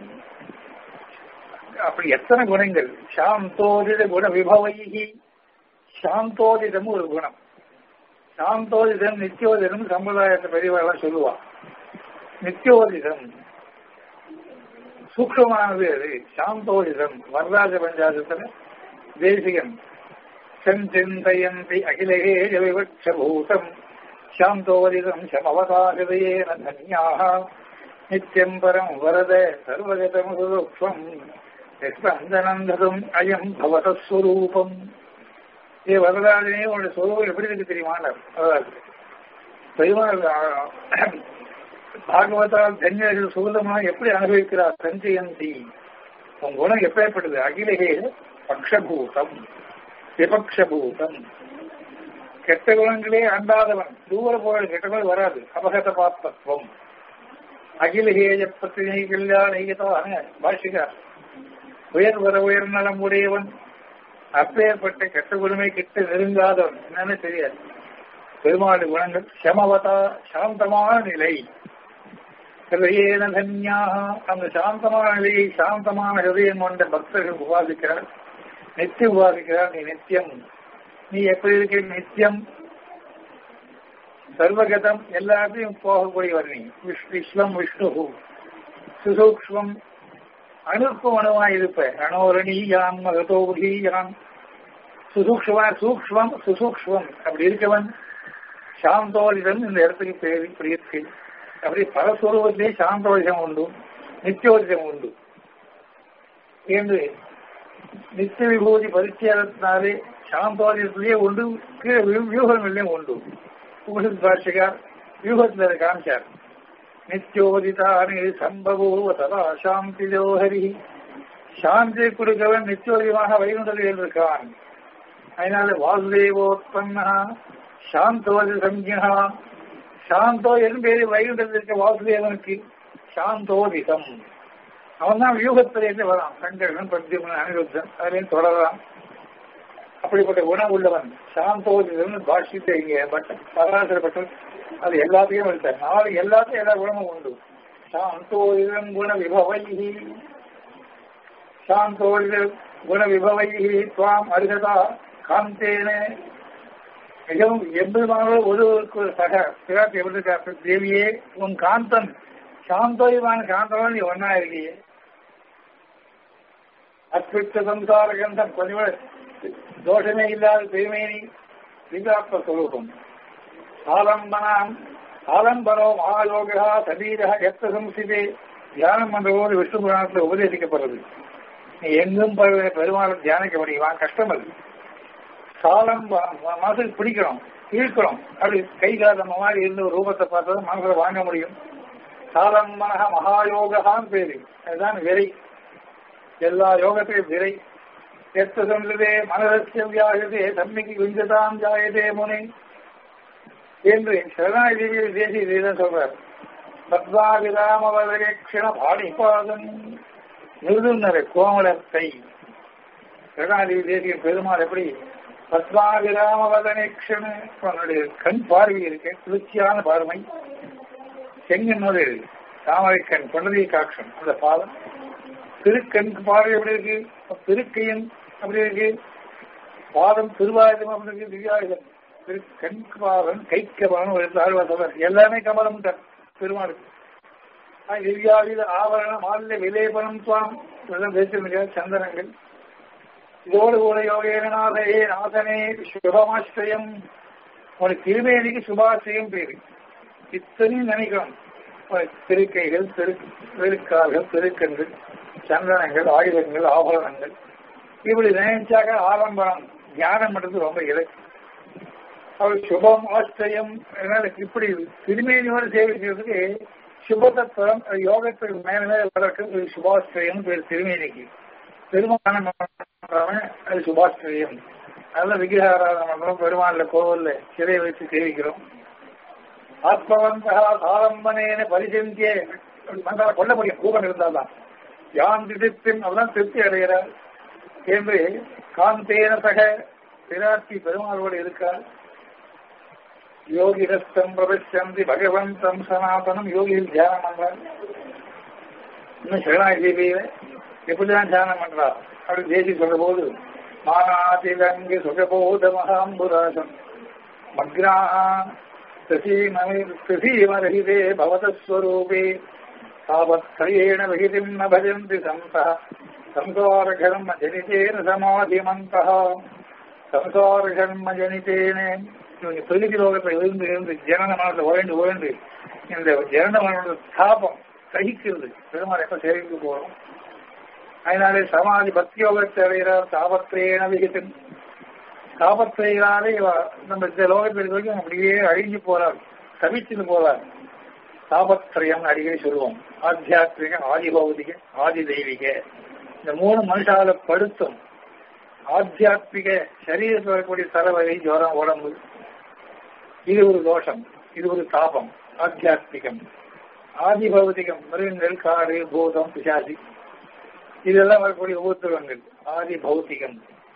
அப்படி எத்தனை குணங்கள் சாந்தோதித குண விபவைகி சாந்தோதிதம் ஒரு குணம் சாந்தோதிதம் நித்தியோதிதம் சம்பிரதாயத்தை பெரியவெல்லாம் சொல்லுவா நித்தியோதிதம் சூக்ஷமானது அது சாந்தோதிதம் வரராஜ பஞ்சாசத்துல தேசிகன் சஞ்சிந்தயந்தி அகிலகே விவட்சபூதம் சாந்தோதிதம் சமவதாகதேன தன்யாக நித்தியம் பரம் வரத சர்வகதம் சுரூக்ஷம் ஸ்பந்தனந்ததும் அயம் பவதஸ்வரூபம் ஏ வரதாஜனே உன்னோட சொரூபம் எப்படி இருக்கு தெரியுமா பெருமாள் பாகவதால் தன்யர்கள் சுகதமாக எப்படி அனுபவிக்கிறார் சஞ்சயந்தி உன் குணம் எப்பேற்பட்டது அகிலகே பக்ஷபூதம் விபக்ஷபூதம் கெட்ட குணங்களே அண்டாதவன் தூர போக கெட்ட குணம் வராது அபகத பாத்தத்துவம் அகிலகேய பத்தினை கல்யாண பாஷிகார் உயர் வர உயர் நலம் உடையவன் அப்பேற்பட்ட கெட்ட குணமே கிட்ட நெருங்காதவன் என்னன்னு தெரியாது பெருமாள் குணங்கள் சமவதா சாந்தமான நிலை ஹிருதயேன தன்யாக அந்த சாந்தமான நிலையை சாந்தமான ஹிருதயம் கொண்ட பக்தர்கள் உபாதிக்கிறார் நித்தியம் உபாதிக்கிறார் நீ நித்தியம் நீ எப்படி இருக்க நித்தியம் சர்வகதம் எல்லாத்தையும் போகக்கூடியவர் நீ விஸ்வம் விஷ்ணு சுசூக்ஷ்மம் அணுக்கும் அணுவாய் இருப்ப அணோரணீயான் மகதோபுகீயான் சுசூக்ஷ்மா சூக்ஷ்மம் சுசூக்ஷ்மம் அப்படி இருக்கவன் சாந்தோலிதம் இந்த இடத்துக்கு பேரு பிரியத்தை அப்படி பரஸ்வரூபத்திலே சாந்தோலிதம் உண்டு நித்தியோதிதம் உண்டு என்று நித்திய விபூதி பரிச்சயத்தினாலே சாந்தோலிதத்திலேயே உண்டு கீழே வியூகங்களிலே உண்டு உபனிஷத் பாஷிகார் வியூகத்தில் காமிச்சார் நித்தியோதிதானி சம்பவோ சதா சாந்தி ஜோஹரி சாந்தி கொடுக்கவன் நித்தியோதிதமாக வைகுண்டத்தில் இருக்கான் அதனால வாசுதேவோத்பன்னா சாந்தோதி சம்யா சாந்தோ என் பேரு வைகுண்டத்தில் இருக்க வாசுதேவனுக்கு சாந்தோதிதம் அவன் தான் வியூகத்திலிருந்து வரான் சங்கரன் பிரத்யுமன் அனிருத்தன் அதிலையும் தொடரான் அப்படிப்பட்ட குணம் உள்ளவன் சாந்தோதிதம் பாஷித்த இங்க பட் பராசரப்பட்டவன் அது எல்லாத்தையும் எடுத்தார் நாலு எல்லாத்தையும் எல்லா குணமும் உண்டு சாந்தோதிதம் குண விபவைகி சாந்தோதித குண விபவைகி துவாம் அருகதா காந்தேன மிகவும் எம்பெருமானோடு ஒருவருக்கு சக பிராட்டி எப்படி இருக்கா தேவியே உன் காந்தன் சாந்தோயமான காந்தவன் நீ ஒன்னா இருக்கியே அத்வித்த சம்சார கந்தம் கொஞ்சம் தோஷமே இல்லாத பெருமேனி லிங்காத்ம ஸ்வரூபம் ஆலம்பனாம் ஆலம்பனோ மகாயோகா சபீரா எத்த சம்சிதே தியானம் பண்றபோது விஷ்ணு புராணத்தில் உபதேசிக்கப்படுறது நீ எங்கும் பெருமாளை தியானிக்க முடியுமா கஷ்டம் அது சாலம் மனசுக்கு பிடிக்கணும் இழுக்கணும் அப்படி கை கால மாதிரி இருந்த ஒரு ரூபத்தை பார்த்தா மனசுல வாங்க முடியும் சாலம் மனக மகாயோகான்னு பேரு அதுதான் விரை எல்லா யோகத்தையும் விரை எத்த சொல்லுதே மனரசிய வியாகதே தம்மிக்கு குஞ்சதாம் ஜாயதே முனை என்று சரணாகி தேசி இதைதான் சொல்றார் பத்மாவிராமவதேக்ஷண பாணிபாதன் மிருதுன்னரை கோமலத்தை சரணாகி தேசிய பெருமாள் எப்படி பத்மாவிராமவதனேக்ஷண அவனுடைய கண் பார்வை இருக்கு குளிர்ச்சியான பார்வை செங்கன்னோடு தாமரை கண் கொண்டதை காட்சம் அந்த பாதம் திருக்கண் பார்வை எப்படி இருக்கு திருக்கையன் அப்படி இருக்கு பாதம் திருவாயுதம் அப்படி இருக்கு திவ்யாயுதம் திரு கண் பாதம் கைக்கபாதம் ஒரு தாழ்வாசம் எல்லாமே கமலம் தான் பெருமாளுக்கு திவ்யாயுத ஆவரணம் ஆழ்ந்த விலேபனம் துவாம் பேசிருக்க சந்தனங்கள் இதோடு கூட யோகேனாதே நாதனே சுபமாசிரியம் உனக்கு திருமேனிக்கு சுபாசிரியம் பேரு இத்தனையும் நினைக்கணும் திருக்கைகள் திரு திருக்கால்கள் திருக்கண்கள் சந்தனங்கள் ஆயுதங்கள் ஆபரணங்கள் இப்படி நினைச்சாக்க ஆடம்பரம் தியானம் பண்றது ரொம்ப இலக்கு அவர் சுபம் ஆச்சரியம் இப்படி திருமேனியோடு சேவிக்கிறதுக்கு சுபதத்துவம் யோகத்துக்கு மேல மேல வளர்க்க சுபாஸ்திரியம் பேர் திருமேனிக்கு பெருமானம் அது சுபாஸ்திரியம் நல்ல விக்கிரகாராதனை பண்றோம் பெருமாள்ல கோவில்ல சிலையை வச்சு சேவிக்கிறோம் ஆத்மவந்தா சாரம்பனேன பரிசந்தியே மந்தால கொல்ல முடியும் கூகம் இருந்தால்தான் யான் திடித்தின் அவதான் திருப்தி அடைகிறார் என்று காந்தேன சக பிராட்டி பெருமாளோடு இருக்கார் யோகிரஸ்தம் பிரபச்சந்தி பகவந்தம் சனாதனம் யோகியில் தியானம் பண்றார் இன்னும் சரணாகி தேவியில எப்படிதான் தியானம் பண்றார் அப்படி தேசி சொல்ற போது மானாதிலங்கு சுகபோத மகாம்புராசம் மக்னா பிரசீமரஹிதே பவதஸ்வரூபே தாவத்ரயேண விகிதிம் ந பஜந்தி சந்தः சம்சாரகர்ம ஜனிதேன சமாதிமந்தः சம்சாரகர்ம ஜனிதேன இவங்க பிரகதி லோகத்தை இருந்து இருந்து ஜனன மனத்தை உழைந்து உழைந்து இந்த ஜனன மனோட தாபம் சகிக்கிறது பெருமாள் எப்ப சேவைக்கு போறோம் அதனாலே சமாதி பக்தி யோகத்தை அடைகிறார் தாபத்திரேன விகிதம் தாபத்திரையினாலே நம்ம இந்த லோகத்தில் இருக்க வரைக்கும் அப்படியே அழிஞ்சு போறார் தவிச்சுட்டு போறார் தாபத்திரயம் அடிக்கடி சொல்லுவோம் ஆத்தியாத்மிக ஆதி பௌதிக ஆதி தெய்வீக இந்த மூணு மனுஷால படுத்தும் ஆத்தியாத்மிக சரீரத்தில் வரக்கூடிய தலைவலி ஜுவரம் உடம்பு இது ஒரு தோஷம் இது ஒரு தாபம் ஆத்தியாத்மிகம் ஆதி பௌதிகம் மிருகங்கள் காடு பூதம் பிசாசி இதெல்லாம் வரக்கூடிய உபத்திரவங்கள் ஆதி பௌத்திகம்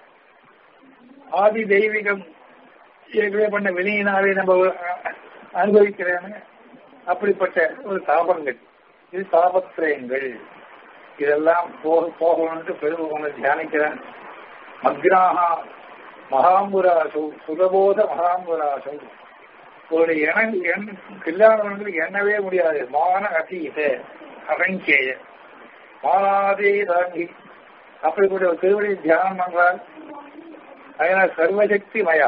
ஆதி தெய்வீகம் ஏற்கனவே பண்ண வினையினாலே நம்ம அனுபவிக்கிறேன்னு அப்படிப்பட்ட ஒரு தாபங்கள் இது தாபத்திரயங்கள் இதெல்லாம் போக போகணும்னு பெருமகனை தியானிக்கிறேன் மக்னாகா மகாம்புராசு சுகபோத மகாம்புராசு ஒரு எண எண் கல்யாணங்களுக்கு எண்ணவே முடியாது மான அதீத அவங்கேய மானாதே தாங்கி அப்படிப்பட்ட ஒரு திருவடி தியானம் பண்றார் அதனால சர்வசக்தி மயா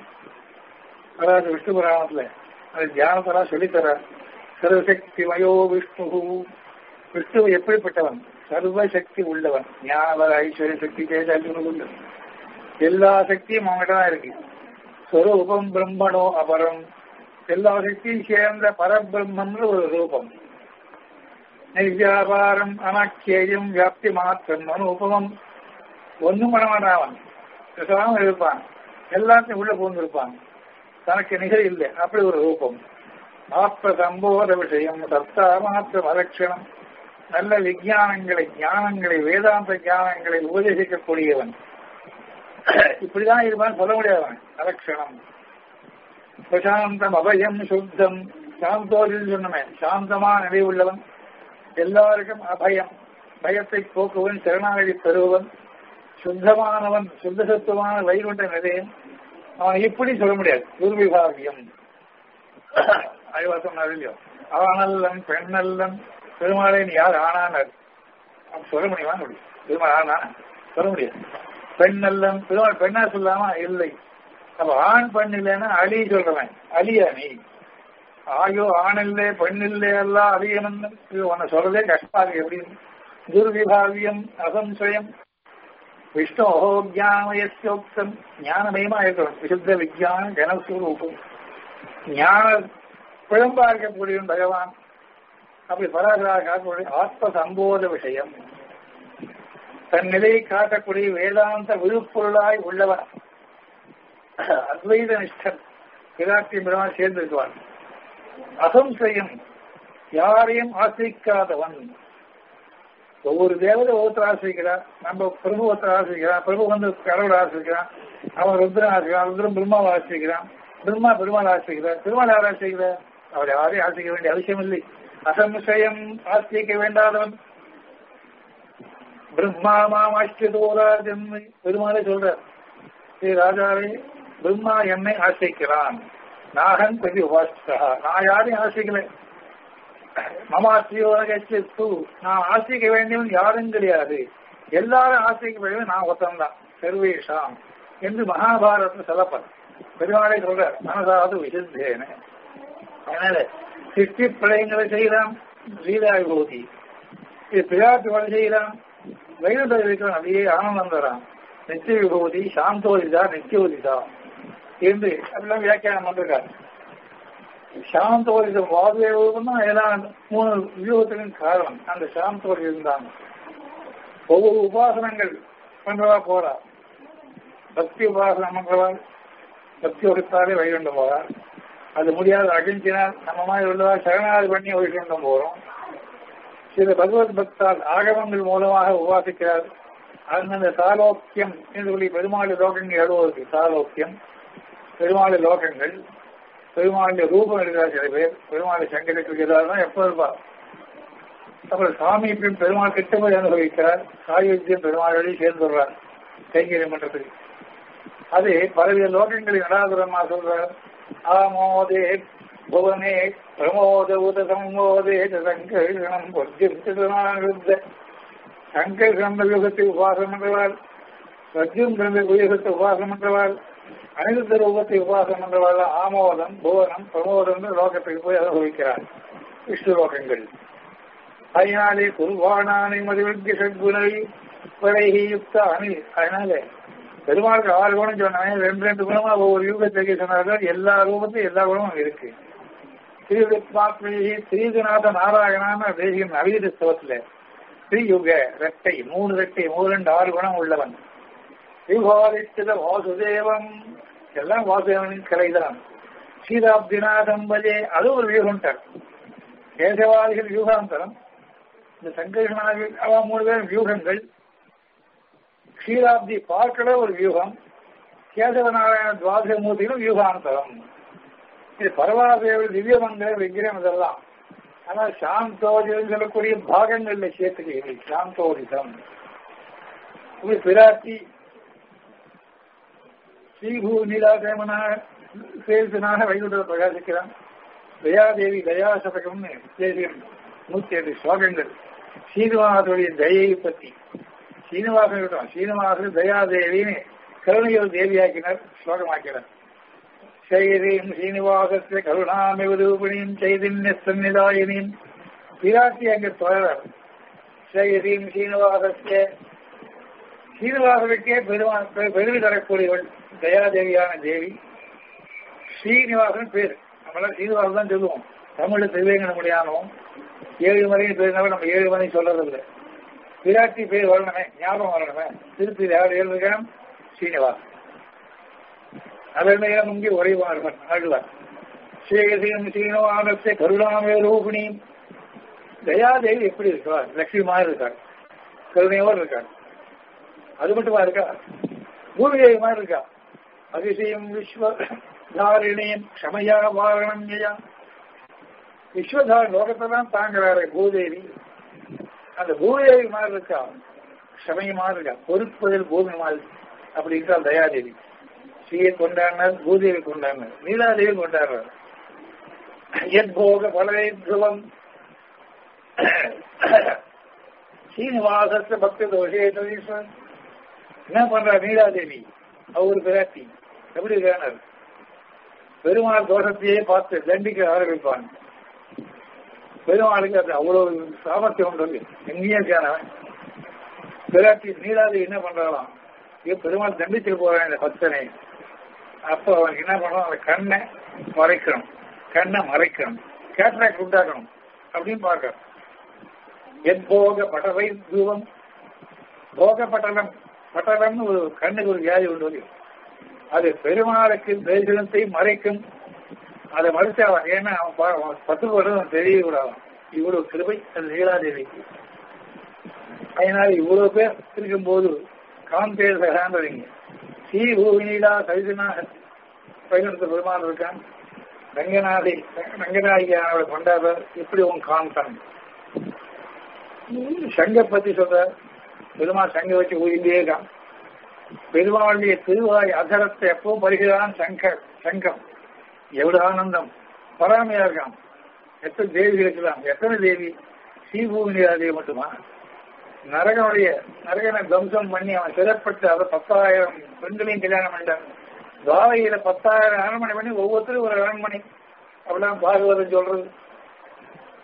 அதாவது விஷ்ணு புராணத்துல அது தியானத்தெல்லாம் சொல்லித்தரார் சர்வசக்தி மயோ விஷ்ணு விஷ்ணு எப்படிப்பட்டவன் சர்வசக்தி உள்ளவன் ஞான ஐஸ்வர்ய சக்தி தேஜாஜுனு உண்டு எல்லா சக்தியும் அவங்ககிட்ட தான் இருக்கு ஸ்வரூபம் பிரம்மனோ அபரம் எல்லா சக்தியும் சேர்ந்த பரபிரம்மம்னு ஒரு ரூபம் நிர்வியாபாரம் அனாக்கியம் வியாப்தி மாத்திரம் அனுபவம் ஒன்றும் பண்ண மாட்டான் பேசாம இருப்பான் எல்லாத்தையும் உள்ள பூந்து இருப்பான் தனக்கு நிகழ் இல்லை அப்படி ஒரு ரூபம் ஆத்ம சம்போத விஷயம் சத்தா மாத்திரம் அலட்சணம் நல்ல விஞ்ஞானங்களை ஞானங்களை வேதாந்த ஞானங்களை உபதேசிக்கக்கூடியவன் இப்படிதான் இருப்பான் சொல்ல முடியாதவன் அலட்சணம் பிரசாந்தம் அபயம் சுத்தம் சாந்தோரில் சொன்னமே சாந்தமா நிலை உள்ளவன் எல்லாருக்கும் அபயம் பயத்தை போக்குவன் சரணாகதி பெறுவன் சுத்தமானவன் சுத்த சத்துவமான வைகுண்ட நிலையம் அவன் இப்படி சொல்ல முடியாது துர்விபாகியம் அறிவா சொன்னார் இல்லையோ ஆனல்லன் பெண்ணல்லன் பெருமாளேன் யார் ஆனானர் சொல்ல முடியுமா முடியும் பெருமாள் ஆனா சொல்ல முடியாது பெண்ணல்லன் பெருமாள் பெண்ணா சொல்லாமா இல்லை அப்ப ஆண் பெண் இல்லைன்னா அலி சொல்றவன் அலியா நீ ஆயோ ஆணில்லே பெண்ணில்லே எல்லாம் அலியனன்னு உன்னை சொல்றதே கஷ்டமா இருக்கு எப்படின்னு துர்விபாவியம் அசம்சயம் விஷ்ணோ ஜானமயசோக்தம் ஞானமயமா இருக்கணும் விசுத்த விஜயான கனஸ்வரூபம் ஞான பிழம்பா இருக்கக்கூடிய பகவான் அப்படி பராசராக காட்டக்கூடிய ஆத்ம சம்போத விஷயம் தன் நிலையை காட்டக்கூடிய வேதாந்த விழுப்பொருளாய் உள்ளவன் அத்வைத நிஷ்டன் பிராட்டி பெருமாள் சேர்ந்திருக்குவான் அசம்சயம் யாரையும் ஆசிரிக்காதவன் ஒவ்வொரு தேவதை ஒவ்வொருத்தர் ஆசிரிக்கிறான் நம்ம பிரபு ஒருத்தர் ஆசிரிக்கிறான் பிரபு வந்து கடவுள் ஆசிரிக்கிறான் அவன் ருத்ரன் ஆசிரிக்கிறான் ருத்ரன் பிரம்மாவை ஆசிரிக்கிறான் பிரம்மா பெருமாள் ஆசிரிக்கிறார் பெருமாள் யார் ஆசிரிக்கிறார் அவர் யாரையும் ஆசிரிக்க வேண்டிய அவசியம் இல்லை அசம்சயம் ஆசிரிக்க வேண்டாதவன் பிரம்மா மாம் ஆஷ்டதோராஜன் பெருமாளே சொல்றார் ஸ்ரீ ராஜாவே பிரம்மா என்னை ஆசிரிக்கிறான் நாகன் பிரதி உபாசித்தா நான் யாரையும் ஆசிரிக்கல மமாசியோனகச்சு நான் ஆசிரிக்க வேண்டியவன் யாரும் கிடையாது எல்லாரும் ஆசிரிக்க வேண்டியவன் நான் ஒருத்தன் தான் சர்வேஷாம் என்று மகாபாரதத்தில் சொல்லப்படும் பெருமாளை சொல்றார் மனசாவது விசுத்தேன அதனால சிருஷ்டி பிரளயங்களை செய்யலாம் லீலா விபூதி இது பிராட்டி வரை செய்யலாம் வைகுண்ட இருக்கிறான் அப்படியே ஆனந்தம் தரான் நித்திய விபூதி சாந்தோதிதா நித்தியோதிதா என்று அப்படிலாம் வியாக்கியானம் பண்றாரு சாந்தோதிதம் வாதுவேவம் தான் எல்லாம் மூணு வியூகத்தின் காரணம் அந்த சாந்தோதிதம் தான் ஒவ்வொரு உபாசனங்கள் பண்றவா போறா பக்தி உபாசனம் பண்றவாள் பக்தி வகுத்தாலே வைகுண்டம் போறார் அது முடியாத அகிஞ்சினால் நம்ம மாதிரி உள்ளதா சரணாதி பண்ணி வைகுண்டம் போறோம் சில பகவத் பக்தால் ஆகமங்கள் மூலமாக உபாசிக்கிறார் அந்தந்த சாலோக்கியம் என்று சொல்லி பெருமாள் லோகங்கள் எழுவதற்கு சாலோக்கியம் பெருமாள் லோகங்கள் பெருமாளுடைய ரூபம் இருக்கிறார் சில பேர் பெருமாள் சங்கருக்கு தான் எப்போ இருப்பார் அப்புறம் சாமீபியம் பெருமாள் கிட்ட போய் அனுபவிக்கிறார் சாயுத்தியம் பெருமாளோடய சேர்ந்துடுறார் கைங்கரியம் பண்றதுக்கு அது பலவித லோகங்களில் நடாதுரமா சொல்றார் ஆமோதே புவனே பிரமோத உத சம்மோதே சங்கர்ஷணம் பொத்திருத்த சங்கர் கிரந்த யுகத்தை உபாசனம் பண்றவாள் ரஜும் கிரந்த யுகத்தை உபாசனம் பண்றவாள் அனிருத்த ரூபத்தை உபாசனம் பண்றவாள் ஆமோதம் புவனம் பிரமோதம் லோகத்துக்கு போய் அனுபவிக்கிறார் விஷ்ணு லோகங்கள் அதனாலே குருவானானை மதிவிற்கு சத்குணை வரைகி யுக்த அணி அதனால பெருமாளுக்கு ஆறு குணம் சொன்னாங்க ரெண்டு ரெண்டு குணமா ஒவ்வொரு யூகத்தை சொன்னார்கள் எல்லா ரூபத்தையும் எல்லா குணமும் இருக்கு ஸ்ரீவித்மாத்மி ஸ்ரீதுநாத நாராயணான தேசியம் நவீன ஸ்தவத்துல ஸ்ரீயுக ரெட்டை மூணு ரெட்டை மூணு ரெண்டு ஆறு குணம் உள்ளவன் யுகாதித்த வாசுதேவம் எல்லாம் வாசுதேவனின் கலைதான் சீதாப்திநாதம் பஜே அது ஒரு வியூகம்ட்டார் கேசவாதிகள் யூகாந்தரம் இந்த சங்கர்ஷனாக அவ மூணு பேரும் வியூகங்கள் க்ஷீராப்தி பார்க்கல ஒரு வியூகம் கேசவநாராயண துவாதசமூர்த்திகளும் வியூகாந்தரம் இது பரவாதேவர் திவ்யமந்திர விக்கிரம் இதெல்லாம் ஆனா சாந்தோதிதம் சொல்லக்கூடிய பாகங்கள்ல சேர்த்துக்கிறது சாந்தோதிதம் இது பிராட்டி ஸ்ரீபூ நீலாதேவனாக சேர்த்தனாக வைகுண்டத்தை பிரகாசிக்கிறான் தயாதேவி தயாசதகம்னு தேசியம் நூத்தி எட்டு ஸ்லோகங்கள் சீனிவாசனுடைய தயையை பற்றி சீனிவாசன் இருக்கட்டும் சீனிவாசன் தயாதேவின்னு கருணையோர் தேவியாக்கினர் ஸ்லோகமாக்கினார் செய்தீம் சீனிவாசத்தை கருணாமிவ ரூபிணியும் செய்தின்ய சன்னிதாயினியும் பிராட்டி அங்கு தொடரார் செய்தீம் சீனிவாசத்தை சீனிவாசனுக்கே பெருமா பெருமை தரக்கூடியவள் தயாதேவியான தேவி ஸ்ரீனிவாசன் பேர் நம்மளாம் சீனிவாசன் தான் சொல்லுவோம் தமிழ்ல திருவேங்கட முடியாமவும் ஏழு மணிக்கு பேசினாலும் நம்ம ஏழு மணி சொல்றது இல்லை விராட்டி பேர் வரணுமே ஞாபகம் வரணுமே திருப்பதி யார் எழுதுகிறான் ஸ்ரீனிவாஸ் அதெல்லாம் முங்கி உறைவார் ஆழ்வார் ஸ்ரீகசியம் ஸ்ரீனிவாசத்தை கருணாமே ரூபிணி தயாதேவி எப்படி இருக்கார் லட்சுமி மாதிரி இருக்கார் கருணையோடு இருக்கார் அது மட்டுமா இருக்கா பூமிதேவி மாதிரி இருக்கா அதிசயம் விஸ்வ தாரிணியம் க்ஷமையா வாரணம்யா விஸ்வதார லோகத்தை தான் தாங்குறாரு பூதேவி அந்த பூதேவி மாதிரி இருக்கா க்ஷமை மாதிரி இருக்கா பொறுப்பதில் பூமி மாதிரி அப்படி இருக்கா தயாதேவி ஸ்ரீயை கொண்டாடினார் பூதேவி கொண்டாடினார் நீலாதேவி கொண்டாடுறார் எத் போக பலவை துருவம் சீனிவாசத்த பக்த தோஷேஸ்வரன் என்ன பண்றார் நீலாதேவி அவர் பிராட்டி எப்படி இருக்கானர் பெருமாள் தோஷத்தையே பார்த்து தண்டிக்க ஆரம்பிப்பான் பெருமாளுக்கு அது அவ்வளவு சாமர்த்தியம் உண்டு எங்கேயும் இருக்கானவன் பிராட்டி நீலாதி என்ன பண்றாளாம் ஐயோ பெருமாள் தண்டிச்சு போறான் இந்த பக்தனை அப்போ அவனுக்கு என்ன பண்ணணும் அந்த கண்ணை மறைக்கணும் கண்ணை மறைக்கணும் கேட்ராக்ட் உண்டாக்கணும் அப்படின்னு பார்க்கணும் எத் போக பட்டவை தூவம் போக பட்டலம் பட்டலம்னு ஒரு கண்ணுக்கு ஒரு வியாதி உண்டு அது பெருமாளுக்கு தரிசனத்தை மறைக்கும் அதை மறுத்தாவன் ஏன்னா அவன் பத்து வருடம் தெரியக்கூடாது இவ்வளவு கிருபை அது நீலாதேவிக்கு அதனால இவ்வளவு பேர் இருக்கும்போது காம்பேர் சகான்றீங்க ஸ்ரீ பூமிநீலா சரிதனாக பயிலத்த பெருமாள் இருக்கான் ரங்கநாதி ரங்கநாயகியானவரை கொண்டாடுறார் இப்படி உன் காந்தன் சங்க பத்தி சொல்ற பெருமாள் சங்க வச்சு ஊதிண்டே இருக்கான் பெருமாளுடைய திருவாய் அதரத்தை எப்பவும் பருகிறான் சங்கர் சங்கம் எவ்வளவு ஆனந்தம் பராமையா இருக்கான் எத்தனை தேவி இருக்கலாம் எத்தனை தேவி ஸ்ரீபூமி தேவி மட்டுமா நரகனுடைய நரகனை தம்சம் பண்ணி அவன் சிறப்பட்டு அதை பத்தாயிரம் பெண்களையும் கல்யாணம் பண்ணிட்டான் துவாரையில பத்தாயிரம் அரண்மனை பண்ணி ஒவ்வொருத்தரும் ஒரு அரண்மனை அப்படிலாம் பாகவதம் சொல்றது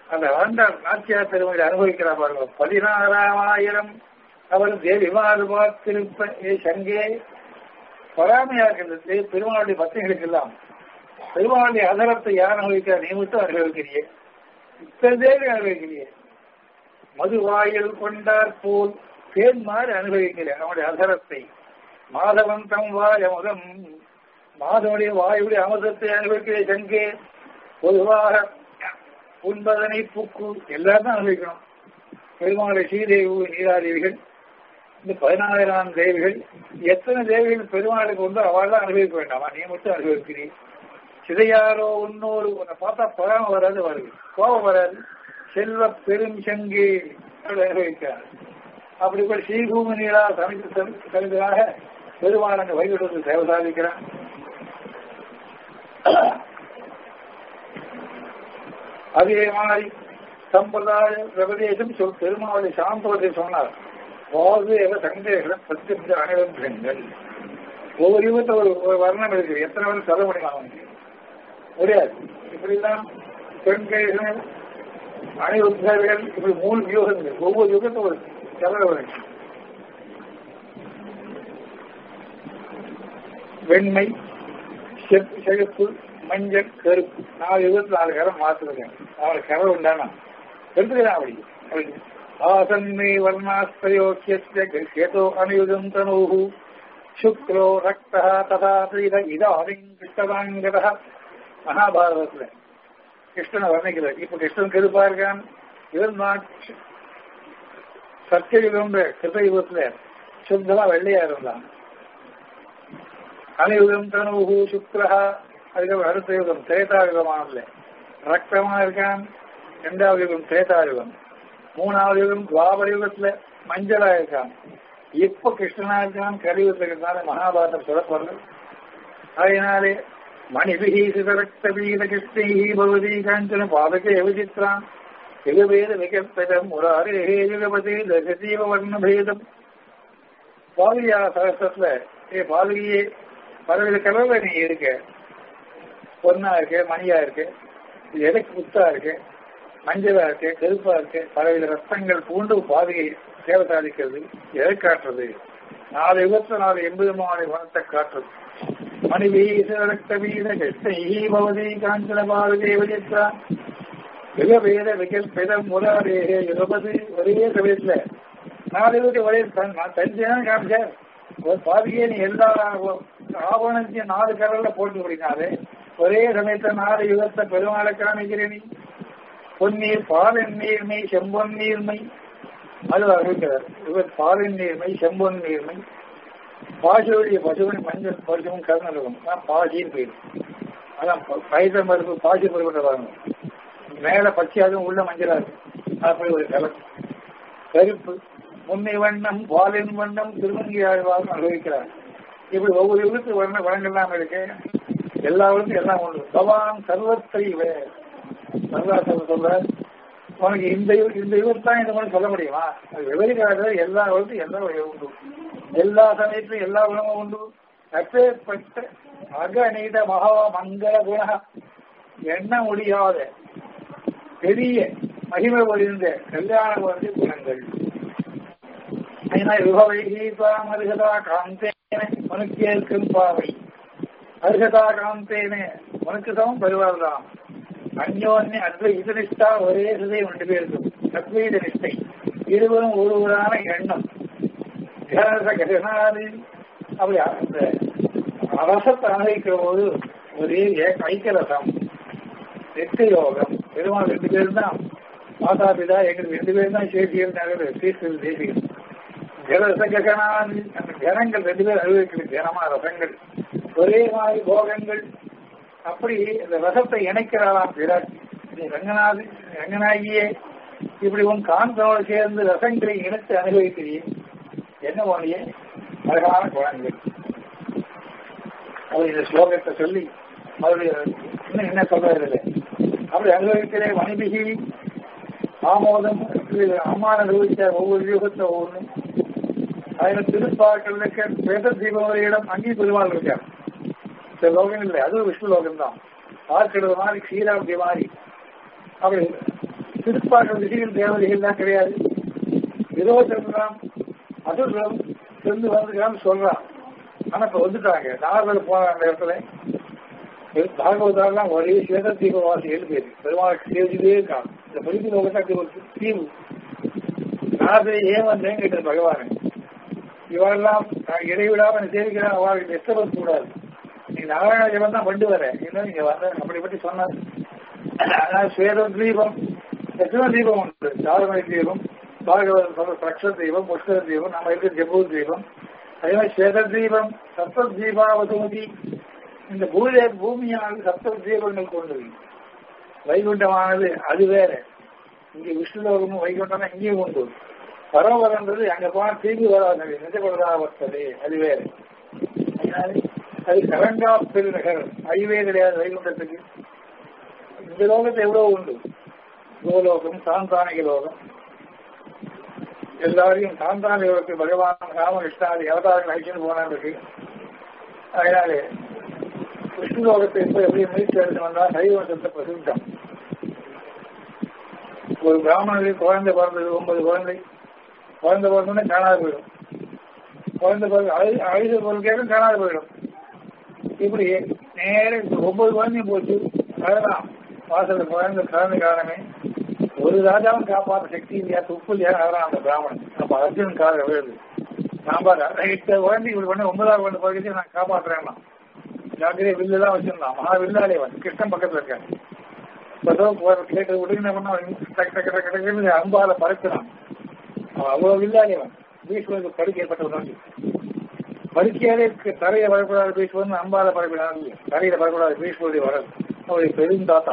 அந்த ஆண்டாள் நாச்சியார் பெருமையை அனுபவிக்கிறார் பாருங்க பதினாறாயிரம் அவர் தேவி பார்த்திருப்ப ஏ சங்கே பொறாமையா இருக்கின்றது பெருமாளுடைய பக்திகளுக்கு எல்லாம் பெருமாளுடைய அதரத்தை யார் அனுபவிக்கிறார் நீ மட்டும் அனுபவிக்கிறியே இத்தனை தேவி அனுபவிக்கிறியே மதுவாயில் கொண்டார் போல் தேன் மாதிரி அனுபவிக்கிறேன் அவனுடைய அதரத்தை மாதவன் தம் வாய் அமுதம் மாதவனுடைய வாயுடைய அமுதத்தை அனுபவிக்கிற சங்கே பொதுவாக உண்பதனை பூக்கு எல்லாரும் அனுபவிக்கணும் பெருமாளை ஸ்ரீதேவி நீராதேவிகள் இந்த பதினாயிரம் தேவிகள் எத்தனை தேவிகள் பெருமாளுக்கு உண்டோ அவள் அனுபவிக்க வேண்டாமா நீ மட்டும் அனுபவிக்கிறீ சிதையாரோ இன்னொரு உன்னை பார்த்தா பொறாம வராது வருது கோபம் வராது செல்வ பெரும் சங்கே அப்படி அனுபவிக்கிறார் அப்படி கூட ஸ்ரீபூமி நீரா சமைத்து சமைத்ததாக பெருமாள் அங்கு வைகுண்டத்தில் சேவை சாதிக்கிறான் அதே மாதிரி சம்பிரதாய பிரபதேசம் சொல் பெருமாளை சாந்தோதை சொன்னார் வாசுதேவ சங்கேஷம் பிரத்யப்த அனிருத்தங்கள் ஒவ்வொரு யுகத்தை ஒரு ஒரு வர்ணம் இருக்கு எத்தனை வருஷம் சொல்ல முடியும் அவனுக்கு முடியாது இப்படிலாம் பெண்கள் அனிருத்தர்கள் இப்படி மூணு யுகங்கள் ஒவ்வொரு யுகத்தை ஒரு செலவு வெண்மை செழுப்பு மஞ்சள் கருப்பு நாலு இருபத்தி நாலு கரம் மாத்துருக்கேன் அவனுக்கு கரை உண்டானா எடுத்துக்கலாம் அப்படி அப்படி ஆசன்மே வர்ணாஸ்தயோக்கியோ அனுயுதம் தனூஹு சுக்ரோ ரக்தா ததா திரித இதாரிங் கிருஷ்ணதாங்கத மகாபாரதத்துல கிருஷ்ணனை வர்ணிக்கிறார் இப்ப கிருஷ்ணன் கருப்பா இருக்கான் இவன் சத்தியயுகம் கிருதயுகத்துல சுத்தமா வெள்ளையா இருந்தான் அனியுகம் தனுகு சுக்ரஹா அதுக்கப்புறம் அடுத்த யுகம் திரேதாயுகமானதுல ரக்தமா இருக்கான் இரண்டாவது யுகம் திரேதாயுகம் மூணாவது யுகம் துவாபர யுகத்துல மஞ்சளா இருக்கான் இப்ப கிருஷ்ணனா இருக்கான் கலியுகத்துல இருந்தால மகாபாரதம் சொல்லப்படுறது அதனாலே மணிபிகி சிதரக்த வீத கிருஷ்ணி பகவதி காஞ்சன பாதக எவசித்ரான் யுகபேத விகற்பதம் முராரே யுகபதி தசதீவ வர்ணபேதம் பாதுகியா சகசத்துல ஏ பாதுகியே பலவித கலர்ல நீ இருக்க பொண்ணா இருக்கு மணியா இருக்கு இது எதுக்கு புத்தா இருக்கு மஞ்சளா இருக்கு கருப்பா இருக்கு பலவித ரத்தங்கள் பூண்டு பாதையை சேவை சாதிக்கிறது எதை காட்டுறது நாலு யுகத்துல நாலு எண்பது மாலை வனத்தை காட்டுறது மணி வீச ரத்த வீத கிருஷ்ணி பவதி காஞ்சன பாரதே விஜித்ரா யுகவேத விகல்பித முராரே யுகபதி ஒரே சமயத்துல நாலு யுகத்தை ஒரே தஞ்சையான காமிச்சார் ஒரு பாதியே நீ எல்லா ஆவணத்தையும் நாலு கலர்ல போட்டு முடினாலே ஒரே சமயத்துல நாலு யுகத்தை பெருமாளை காமிக்கிறேன் நீ பொன்னீர் பாலின் நீர்மை செம்பொன் நீர்மை அது அறிவிக்கிறார் இவர் பாலின் நீர்மை செம்பொன் நீர்மை பாசியுடைய பசுவின் மஞ்சள் பசுவும் கருணலும் தான் பாசின்னு பேர் அதான் பைத மருப்பு பாசி மருப்பு வாங்க மேல பச்சை அதுவும் உள்ள மஞ்சளா இருக்கு அப்படி ஒரு கலர் கருப்பு முன்னை வண்ணம் பாலின் வண்ணம் திருமங்கி ஆழ்வாரும் அனுபவிக்கிறார் இப்படி ஒவ்வொரு யுகத்துக்கு வண்ண வளங்கள்லாம் இருக்கு எல்லா விதத்துக்கும் எல்லாம் உண்டு பவான் சர்வத்தை சர்வாசர் சொல்ற உனக்கு இந்த இந்த யுகத்தான் இந்த மாதிரி சொல்ல முடியுமா அது விவரிக்காத எல்லா விதத்துக்கும் எல்லா உண்டு எல்லா சமயத்திலும் எல்லா குணமும் உண்டு அப்பேற்பட்ட அகநீத மகா மங்கள குண எண்ண முடியாத பெரிய மகிமை ஒழிந்த கல்யாண குணத்தை குணங்கள் விபவைகீதாம் அருகதா காந்தேன மனுக்கேற்கும் பாவை அருகதா காந்தேனே உனக்கு சமம் பெறுவார்தாம் அந்யோன்ய அத்வைத நிஷ்டா ஒரே சிதை ரெண்டு பேருக்கும் அத்வைத நிஷ்டை இருவரும் ஒருவரான எண்ணம் அப்படி அந்த அரசத்தை அனுபவிக்கிற போது ஒரே ஐக்கியரசம் வெற்றி யோகம் பெருமாள் ரெண்டு பேரும் தான் மாதா பிதா எங்களுக்கு ரெண்டு பேரும் தான் சேசியல் நகர் சீர்திருத்த தேசியம் ஜலரசகனான் அந்த ஜனங்கள் ரெண்டு பேரும் அனுபவிக்கிறது ஜனமா ரசங்கள் ஒரே மாதிரி போகங்கள் அப்படி இந்த ரசத்தை இணைக்கிறாளாம் பிராட்டி ரங்கநாதி ரங்கநாயகியே இப்படி உன் காந்தனோடு சேர்ந்து ரசங்களை இணைத்து அனுபவிக்கிறீ என்ன போனியே அழகான குழந்தைகள் அவர் இந்த ஸ்லோகத்தை சொல்லி அவருடைய இன்னும் என்ன சொல்றது அப்படி அனுபவிக்கிறேன் மணிபிகி ஆமோதம் அம்மா அனுபவித்த ஒவ்வொரு யுகத்தை ஒவ்வொன்றும் அதுல திருப்பாக்கள் வேத தீபவரியிடம் அங்கே பெருமாள் இருக்கார் சில லோகம் இல்லை அது விஷ்ணு லோகம் தான் பார்க்கிறது மாதிரி க்ஷீராப்தி மாதிரி அப்படி திருப்பாக்கள் ரிஷிகள் தேவதைகள்லாம் கிடையாது விரோதம் அதுவும் இருந்து வந்துக்கிறான்னு சொல்றான் ஆனா இப்ப வந்துட்டாங்க நாகர்கள் போன அந்த இடத்துல பாகவதாலாம் ஒரே சேத தீபவாசி ஏழு பேர் பெருமாளுக்கு சேவிச்சுட்டே இருக்கான் இந்த முடிவு லோகத்தாக்கு ஒரு தீவு நாகரை ஏன் வந்தேன் கேட்டது பகவான் இவரெல்லாம் இடைவிடாம சேவிக்கிறான் அவளுக்கு டிஸ்டர்பன்ஸ் கூடாது நீ நாராயண ஜபம் தான் கொண்டு வர இன்னும் நீங்க வந்த அப்படி பற்றி சொன்னார் ஆனால் ஸ்வேத தீபம் எத்தனை தீபம் உண்டு தாரமணி தீபம் பாகவதம் சொல்ற பிரக்ஷ தீபம் புஷ்கர தீபம் நம்ம இருக்கிற ஜபூர் தீபம் அதே மாதிரி ஸ்வேத தீபம் சப்த தீபாவதுமதி இந்த பூஜை பூமியானது சப்த தீபங்கள் கொண்டது வைகுண்டமானது அது வேற இங்க விஷ்ணுலோகமும் வைகுண்டம்னா இங்கேயும் உண்டு பரவரன்றது அங்க போனா திரும்பி வராது நிஜப்படுறதா வர்த்தது அது வேற அது கரங்கா பெருநகர் ஐவே கிடையாது வைகுண்டத்துக்கு இந்த லோகத்தை எவ்வளவு உண்டு கோலோகம் சாந்தானிக லோகம் எல்லாரையும் சாந்தானிகளுக்கு பகவான் ராமகிருஷ்ணாதி அவதாரங்கள் அழிச்சுன்னு போனாருக்கு அதனாலே விஷ்ணு லோகத்தை இப்ப எப்படி முயற்சி எடுத்து வந்தா சைவசத்தை பிரசித்தம் ஒரு பிராமணனுக்கு குழந்தை பிறந்தது ஒன்பது குழந்தை குழந்தை பிறந்தோடனே காணாது போயிடும் குழந்தை பிறகு அழு அழுத பொருள் காணாது போயிடும் இப்படி நேர ஒன்பது குழந்தையும் போச்சு அழகாம் வாசல குழந்தை கலந்து காரணமே ஒரு ராஜாவும் காப்பாற்ற சக்தி இல்லையா துப்பு இல்லையா அழகாம் அந்த பிராமணன் அப்ப அர்ஜுனன் கால விழுது சாம்பார் எட்டு குழந்தை இப்படி பண்ணி ஒன்பதாவது குழந்தை பகுதியை நான் காப்பாற்றுறேன்னா ஜாக்கிரதை வில்லு தான் வச்சிருந்தான் மகா வில்லாலே வந்து கிருஷ்ணன் பக்கத்துல இருக்காரு கேட்டு விட்டு என்ன பண்ண அம்பால பறக்கிறான் அவ்வளவு வில்லாதேவன் பீஷ்மனுக்கு படுக்கை ஏற்பட்டவன் படுக்கையாலே தரையை வரக்கூடாது பீஷ்மன் அம்பால பறக்கிறான் தரையில வரக்கூடாது பீஷ்மனுடைய வரது அவருடைய பெருந்தாத்தா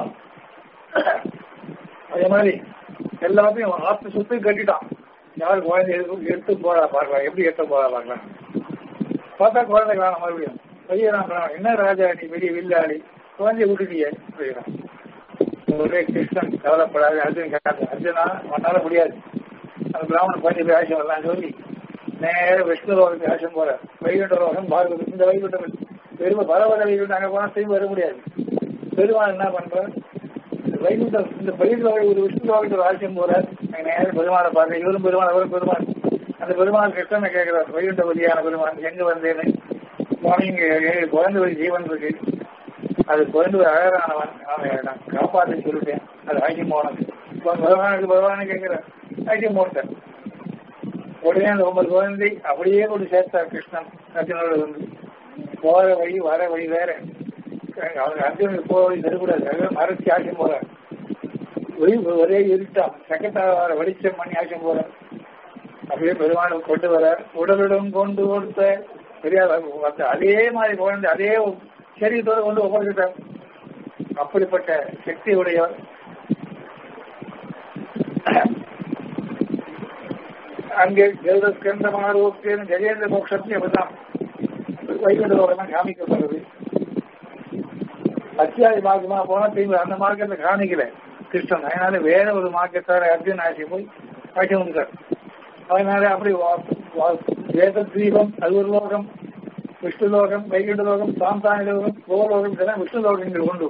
அதே மாதிரி எல்லாத்தையும் ஆத்து சுத்தி கட்டிட்டான் யாரு குழந்தை எடுத்து எடுத்து போறா பார்க்கலாம் எப்படி எடுத்து போறா பார்க்கலாம் பார்த்தா குழந்தை காணும் மறுபடியும் பையன் என்ன ராஜா நீ பெரிய வில்லாளி குழந்தைய விட்டுட்டியே அப்படிங்கிறான் ஒரே கிருஷ்ணன் கவலைப்படாது அர்ஜுன் கேட்டாங்க அர்ஜுனா உன்னால முடியாது அந்த பிராமணன் பண்ணி போய் ஆசம் வரலாம் சொல்லி நேர விஷ்ணு லோகத்துக்கு ஆசம் போற வைகுண்ட லோகம் பாரத இந்த வைகுண்டம் பெருமை பரவத வைகுண்டம் அங்க போனா திரும்பி வர முடியாது பெருமாள் என்ன பண்ற வைகுண்டம் இந்த பயிர் ஒரு விஷ்ணு லோகத்துக்கு ஆசம் போற நேரம் பெருமாளை பார்க்க இவரும் பெருமாள் அவரும் பெருமாள் அந்த பெருமாள் கிருஷ்ணனை கேட்கிறார் வைகுண்ட வழியான பெருமாள் எங்க வந்தேன்னு போனீங்க குழந்தை வழி ஜீவன் இருக்கு அது குழந்தை அழகானவன் அவன் காப்பாற்ற சொல்லிட்டேன் அது ஆக்கியம் போனது பகவானுக்கு பகவானு கேட்கிற ஆக்கியம் போட்டேன் உடனே அந்த ஒன்பது குழந்தை அப்படியே கொண்டு சேர்த்தார் கிருஷ்ணன் அர்ஜுனோட வந்து போற வழி வர வழி வேற அவனுக்கு அர்ஜுனுக்கு போக வழி தரக்கூடாது மறைச்சி ஆக்கியம் போற ஒரே இருட்டான் செகண்டா வர வெளிச்சம் பண்ணி ஆக்கியம் போற அப்படியே பெருமாள் கொண்டு வர உடலுடன் கொண்டு கொடுத்த தெரியாத அதே மாதிரி குழந்தை அதே சரீரத்தோடு கொண்டு ஒப்படைச்சிட்டார் அப்படிப்பட்ட சக்தி உடையவர் அங்கே ஜெயதஸ்கந்த மாரோக்கியம் கஜேந்திர மோட்சத்தை அப்படிதான் வைகுண்ட லோகம் காமிக்கப்படுறது அத்தியாய மார்க்கமா போனா திரும்பி அந்த மார்க்கத்தை காணிக்கல கிருஷ்ணன் அதனால வேற ஒரு மார்க்கத்தார அர்ஜுன் ஆட்சி போய் ஆட்சி வந்துட்டார் அதனால அப்படி வேத தீபம் அது ஒரு லோகம் விஷ்ணு லோகம் வைகுண்ட லோகம் சாந்தானி லோகம் கோலோகம் இதெல்லாம் விஷ்ணு லோகங்கள் உண்டு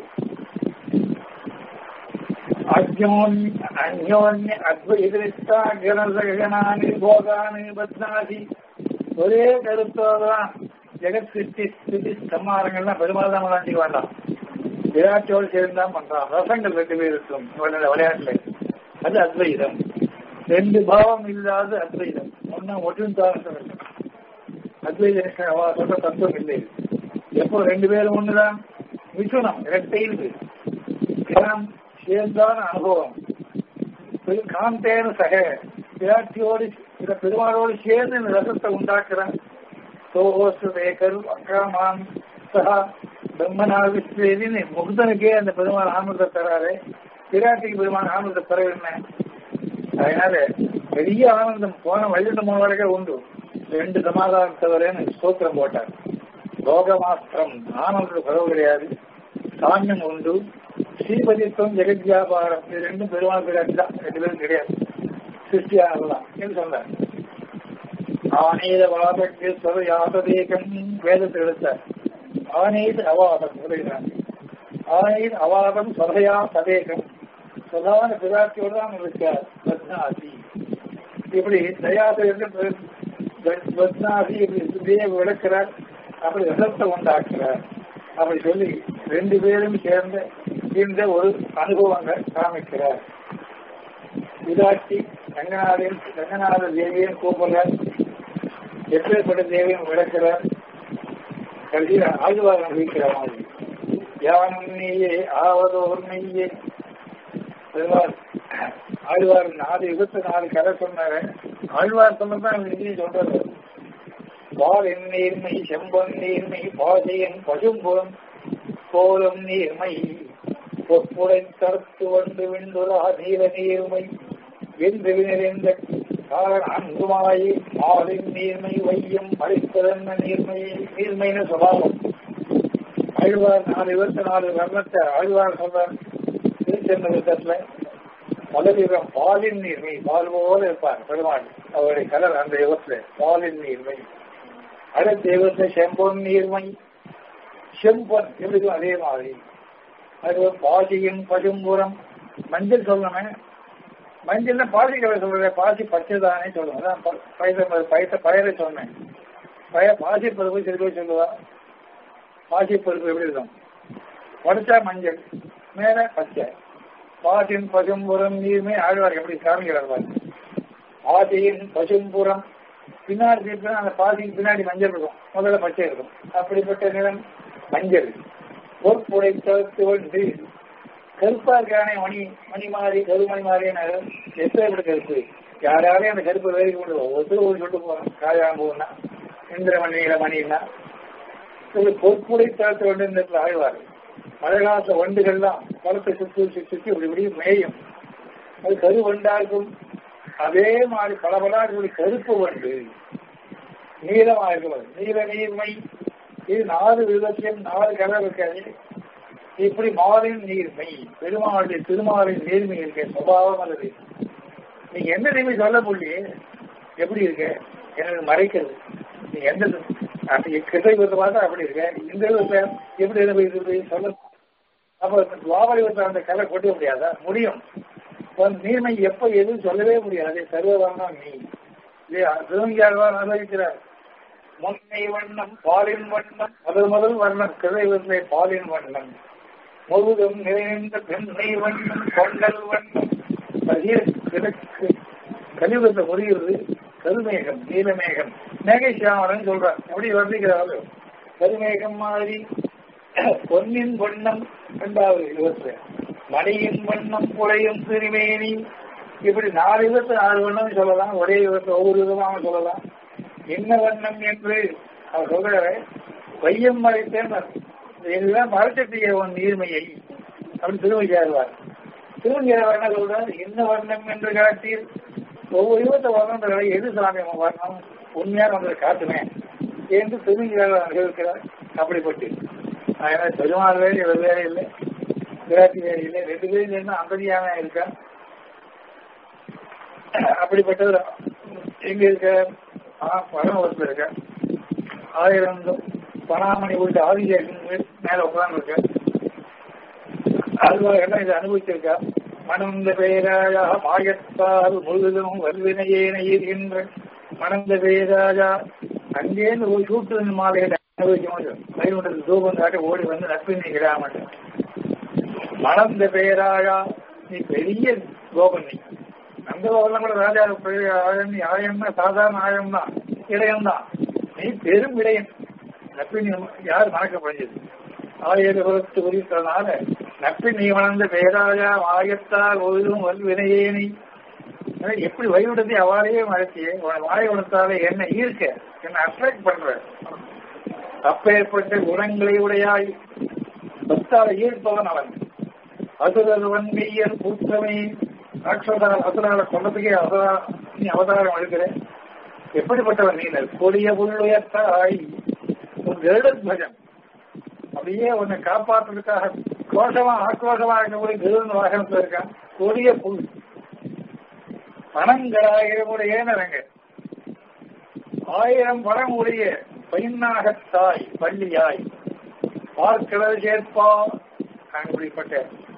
அந்யோன்ய அத்வைதிரிஷ்டா கணசகனானி போகானி பத்னாசி ஒரே கருத்தோதான் ஜெகத் சிருஷ்டி ஸ்திதி சம்மாரங்கள்லாம் பெருமாள் தான் விளாண்டி வேண்டாம் விராட்டோடு சேர்ந்து தான் பண்றான் ரசங்கள் ரெண்டு பேர் இருக்கும் விளையாட்டுல அது அத்வைதம் ரெண்டு பாவம் இல்லாத அத்வைதம் ஒன்னு ஒற்றும் தான் அத்வைத சொல்ற தத்துவம் இல்லை எப்போ ரெண்டு பேரும் ஒண்ணுதான் மிதுனம் இரட்டையில் கிராம் சேர்ந்தான அனுபவம் காந்தேன சக விராட்டியோடு சில பெருமாளோடு சேர்ந்து இந்த ரசத்தை உண்டாக்குறான் சோஹோசு வேகரு அக்காமான் சகா பிரம்மனாவிஸ்வேதின்னு முகுதனுக்கே அந்த பெருமாள் ஆனந்த தராரு விராட்டிக்கு பெருமாள் ஆனந்த தர என்ன அதனால பெரிய ஆனந்தம் போன வழிந்த மூலவரைக்கே உண்டு ரெண்டு சமாதானம் தவிரன்னு ஸ்தோத்திரம் போட்டார் ரோகமாஸ்திரம் ஆனந்த குறவு கிடையாது சாமியம் உண்டு ஸ்ரீபதித்துவம் ஜெகத் வியாபாரம் இது ரெண்டும் பெருமாள் பிராட்டி தான் ரெண்டு பேரும் கிடையாது சிருஷ்டியானதுதான் என்று சொன்னார் ஆனேத வாதக்கு சொல் யாததேகம் வேதத்தை எடுத்தார் ஆனேது அவாதம் உரைகிறார் ஆனேது அவாதம் சொதையா சதேகம் பிரதான பிராட்டியோடு தான் இருக்கார் பத்னாசி இப்படி தயாசிரியர் பத்னாசி இப்படி இப்படியே விளக்கிறார் அப்படி ரசத்தை உண்டாக்குறார் அப்படி சொல்லி ரெண்டு பேரும் சேர்ந்து இந்த ஒரு அனுபவங்கள் காமிக்கிறார் விராட்சி ரங்கநாதன் ரங்கநாத தேவியும் கூப்பிடுறார் எப்பேற்பட்ட தேவியும் விளக்கிறார் கடைசியில் ஆழ்வார் அனுபவிக்கிற மாதிரி யானும் நீயே ஆவதோர் நீயே ஆழ்வார் நாலு இருபத்தி நாலு கதை சொன்னாரு ஆழ்வார் சொன்னதான் இங்கேயும் சொல்றது பால் என் நீர்மை செம்பன் நீர்மை பாசையன் பசும்புறம் கோலம் நீர்மை பொற்புடை கருத்து வந்து விண்டுலா நீல நீர்மை வென்று நிறைந்த காரண அன்புமாயி மாலின் நீர்மை வையம் அழிப்பதென்ன நீர்மை நீர்மைன்னு சுபாவம் ஆழ்வார் நாலு இருபத்தி நாலு வர்ணத்தை ஆழ்வார் சொல்றார் திருச்செந்தத்துல முதலிடம் பாலின் நீர்மை பால் போல இருப்பார் பெருமாள் அவருடைய கலர் அந்த யுகத்துல பாலின் நீர்மை அடுத்த யுகத்துல செம்பொன் நீர்மை செம்பொன் எப்படி அதே மாதிரி அது பாசியின் பசும்புறம் மஞ்சள் சொல்லணுமே மஞ்சள்னா பாசி கலர் சொல்ற பாசி பச்சைதானே சொல்லுவேன் பயிர பயிர பயிரை சொன்னேன் பய பாசி பருப்பு சில பேர் சொல்லுவா பாசி பருப்பு எப்படி இருக்கும் உடச்சா மஞ்சள் மேல பச்சை பாசின் பசும்புறம் நீர்மே ஆழ்வார் எப்படி காமிக்கிறார் பாசியின் பசும்புறம் பின்னாடி திருப்பினா அந்த பாசிக்கு பின்னாடி மஞ்சள் இருக்கும் முதல்ல பச்சை இருக்கும் அப்படிப்பட்ட நிறம் மஞ்சள் பொற்புடை தவிர்த்து வந்து கருப்பா இருக்கானே மணி மணி மாறி கருமணி மாறியான எப்படி கருப்பு யாராலையும் அந்த கருப்பு வேலைக்கு கொண்டு ஒவ்வொருத்தரும் ஒரு சொல்லிட்டு போறோம் காயாம்பூன்னா இந்திரமணி மணின்னா பொற்புடை தவிர்த்து வந்து இந்த ஆழ்வார் மழை காலத்துல வண்டுகள்லாம் குளத்தை சுற்றி சுற்றி சுற்றி இப்படி இப்படி மேயும் அது கரு வண்டா இருக்கும் அதே மாதிரி பலபலா இருக்கக்கூடிய கருப்பு வண்டு நீளமா இருக்கிறது நீல நீர்மை இது நாலு விதத்தில் நாலு கலர் இருக்காது இப்படி மாலின் நீர்மை பெருமாளுடைய திருமாலின் நீர்மை இருக்க சுபாவம் அல்லது நீங்க எந்த நீர்மை சொல்ல முடியே எப்படி இருக்க எனக்கு மறைக்கிறது நீ எந்த கிருதை விதத்தை பார்த்தா அப்படி இருக்க இந்த விதத்தை எப்படி இருக்கிறது சொல்ல அப்ப துவாபரி விதத்தை அந்த கலை கொட்ட முடியாதா முடியும் நீர்மை எப்ப எதுவும் சொல்லவே முடியாது சர்வதானம் நீ இல்லையா திருவங்கியாழ்வார் அனுபவிக்கிறார் முன்னை வண்ணம் பாலின் வண்ணம் முதல் முதல் வண்ணம் கிளைவிலே பாலின் வண்ணம் முழுதும் நிறைந்த பெண்ணை வண்ணம் கொண்டல் வண்ணம் கிழக்கு கலியுகத்தை முடிகிறது கருமேகம் நீலமேகம் மேகசியாமரன் சொல்றார் எப்படி வர்ணிக்கிறாரு கருமேகம் மாதிரி பொன்னின் வண்ணம் இரண்டாவது யுகத்துல மணியின் வண்ணம் புலையும் திருமேனி இப்படி நாலு விதத்து நாலு வண்ணம் சொல்லலாம் ஒரே விதத்தை ஒவ்வொரு விதமாக சொல்லலாம் என்ன வண்ணம் என்று அவர் சொல்ற வையம் மறைத்தேன் இதுதான் மறைச்சிட்டிய உன் நீர்மையை அப்படின்னு திருவையாழ்வார் திருவையாழ்வார் என்ன சொல்றார் என்ன வண்ணம் என்று காட்டீர் ஒவ்வொரு யுகத்தை வர்ணங்களை எது சாமி வர்ணம் உண்மையான ஒன்றை காட்டுவேன் என்று திருவையாழ்வார் இருக்கிறார் அப்படிப்பட்டு அதனால பெருமாள் வேறு இவர் வேற இல்லை விராட்டி வேறு இல்லை ரெண்டு பேரும் என்ன அந்ததியாக இருக்கா அப்படிப்பட்டது எங்க இருக்க பரமபுரத்தில் இருக்க ஆயிரம் பணாமணி உள்ள ஆதிசேஷன் மேல உட்கார்ந்து இருக்க அதுவாக இதை அனுபவிச்சிருக்கா மணந்த பேராயா மாயத்தால் முழுவதும் வல்வினையேன இருக்கின்ற மணந்த பேராஜா அங்கேருந்து ஒரு சூட்டு மாலையில அனுபவிக்க முடியும் வைகுண்டத்தில் தூபம் காட்டி ஓடி வந்து நட்பினை கிடாமல் மணந்த பேராயா நீ பெரிய கோபன் நீ அந்த கோபம் கூட ராஜா பெரிய ஆயம் ஆயம்னா சாதாரண ஆயம் தான் இடையம் தான் நீ பெரும் இடையன் நட்பின் யார் மணக்கப்படுஞ்சது ஆயிரத்து குறித்ததுனால நட்பின் நீ வளர்ந்த பேராஜா ஆயத்தால் ஒழுதும் வல் வினையேனி எப்படி வழிவிடத்தை அவாளையே மறைச்சியே வாய் உணர்த்தாலே என்ன ஈர்க்க என்ன அட்ராக்ட் பண்ற அப்பேற்பட்ட குணங்களை உடையாய் பக்தால ஈர்ப்பவன் அவன் அசுரவன் மெய்யர் கூற்றமே ராட்சதால் அசுரால கொண்டதுக்கே அசுரா நீ அவதாரம் எடுக்கிற எப்படிப்பட்டவன் நீ கொடிய புல்லுயர்த்தாய் உன் கருடத்வஜம் அப்படியே உன்னை காப்பாற்றுறதுக்காக கோஷமா ஆக்ரோஷமா இருக்கக்கூடிய கருடன் வாகனத்துல இருக்கான் கொடிய புல் பணங்களாயிரம் உடைய நிறங்க ஆயிரம் பணம் உடைய பையனாகத்தாய் பள்ளியாய் பார்க்கடல் சேர்ப்பா அப்படிப்பட்ட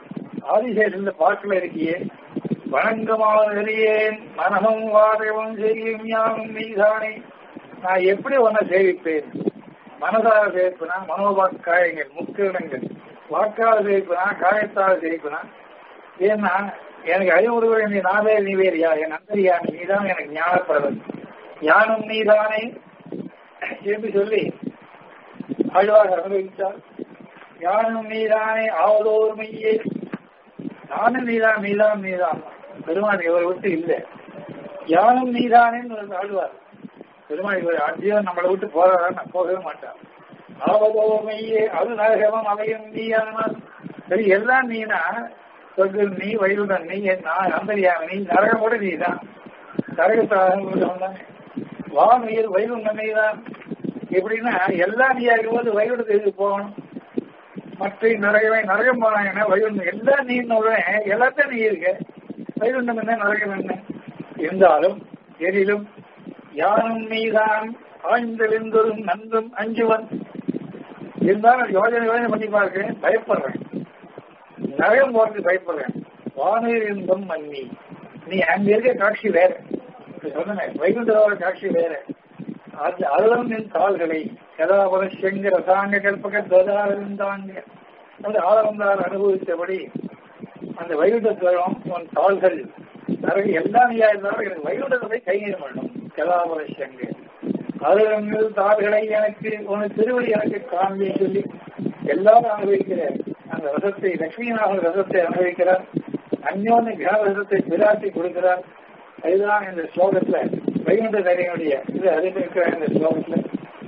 ஆதிசேஷன் பாட்டுல இருக்கியே வணங்கமாறியேன் மனமும் வாதமும் செய்யும் யானும் மீதானே நான் எப்படி உன்னை சேவிப்பேன் மனதார சேவிப்பனா மனோபாக்காயங்கள் முக்கியங்கள் வாக்கால சேவிப்பனா காயத்தால் சேவிப்பனா ஏன்னா எனக்கு அறிவுறுவ நீ நாவே நீ வேறியா என் அந்தரியா நீதான் எனக்கு ஞானப்படுறது ஞானம் நீதானே என்று சொல்லி ஆழ்வார் அனுபவித்தார் ஞானம் நீதானே ஆவதோர் மெய்யே நானும் நீதான் நீதான் நீதான் பெருமாள் இவரை விட்டு இல்லை யானும் நீதானேன்னு ஆழ்வார் பெருமாள் இவர் அஜீவன் நம்மளை விட்டு போறாரா நான் போகவே மாட்டான் ஆவதோ மெய்யே அது நரகமும் அவையும் நீயானால் சரி எல்லாம் நீனா சொர்க்கம் நீ வைகுண்டன் நீ நான் அந்தரியாக நீ நரகம் கூட நீதான் நரகத்தாக வானுயிர் வைகுண்டன் நீதான் எப்படின்னா எல்லாம் நீ ஆகும்போது வைகுண்டத்துக்கு போகணும் மற்ற நரகமே நரகம் போனாங்கன்னா வைகுண்டம் எல்லாம் நீ எல்லாத்தையும் நீ இருக்க வைகுண்டம் என்ன நரகம் என்ன இருந்தாலும் எதிலும் யானும் நீதான் ஆய்ந்தெழுந்தொரும் நன்றும் அஞ்சுவன் இருந்தாலும் யோஜனை யோஜனை பண்ணி பார்க்கிறேன் பயப்படுறேன் நரகம் போறது பயப்படுறேன் வானீர் இன்பம் மன்னி நீ அங்க இருக்க காட்சி வேற சொன்ன வைகுண்டரோட காட்சி வேற அது அருளம் என் தாள்களை கதாபர செங்க ரசாங்க கல்பக ததாரந்தாங்க அது ஆளவந்தார் அனுபவித்தபடி அந்த வைகுண்டத்துவம் உன் தாள்கள் நிறைய எல்லா நீயா இருந்தாலும் எனக்கு வைகுண்டத்தை கைங்கரியம் பண்ணும் கதாபர செங்க அருளங்கள் தாள்களை எனக்கு உன் திருவடி எனக்கு காண்பி சொல்லி எல்லாரும் அனுபவிக்கிற அந்த ரசத்தை லட்சுமிநாதன் ரசத்தை அனுபவிக்கிறார் அந்யோன்ய கிரக ரசத்தை பிராட்டி கொடுக்கிறார் அதுதான் இந்த ஸ்லோகத்துல வைகுண்ட தரையுடைய இது அதில் இருக்கிற இந்த ஸ்லோகத்துல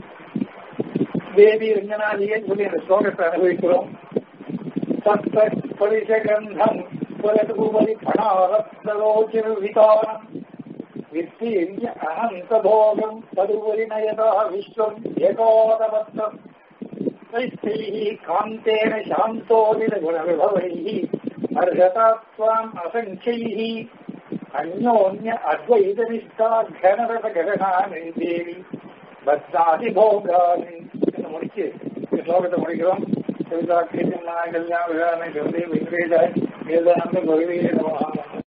தேவி ரங்கநாதியை சொல்லி இந்த ஸ்லோகத்தை அனுபவிக்கிறோம் சத்த பரிசகந்தம் புரதுபரி பணாரத்தலோச்சிரு விகாரம் வித்தீரிய அனந்தபோகம் ததுபரி நயதா விஸ்வம் ஏகோதவத்தம் ैः कान्तेन शान्तोदितगुणविभवैः अर्हता त्वाम् असङ्ख्यैः अन्योन्य अद्वैतनिष्ठा घनरसगगनानि தேவி பத்னாதி போகானி என்று முடிச்சு இந்த ஸ்லோகத்தை முடிக்கிறோம் கவிதா கல்யாண விழானை சொல்லி வெங்கடேஜாய் வேதாந்த பகவீர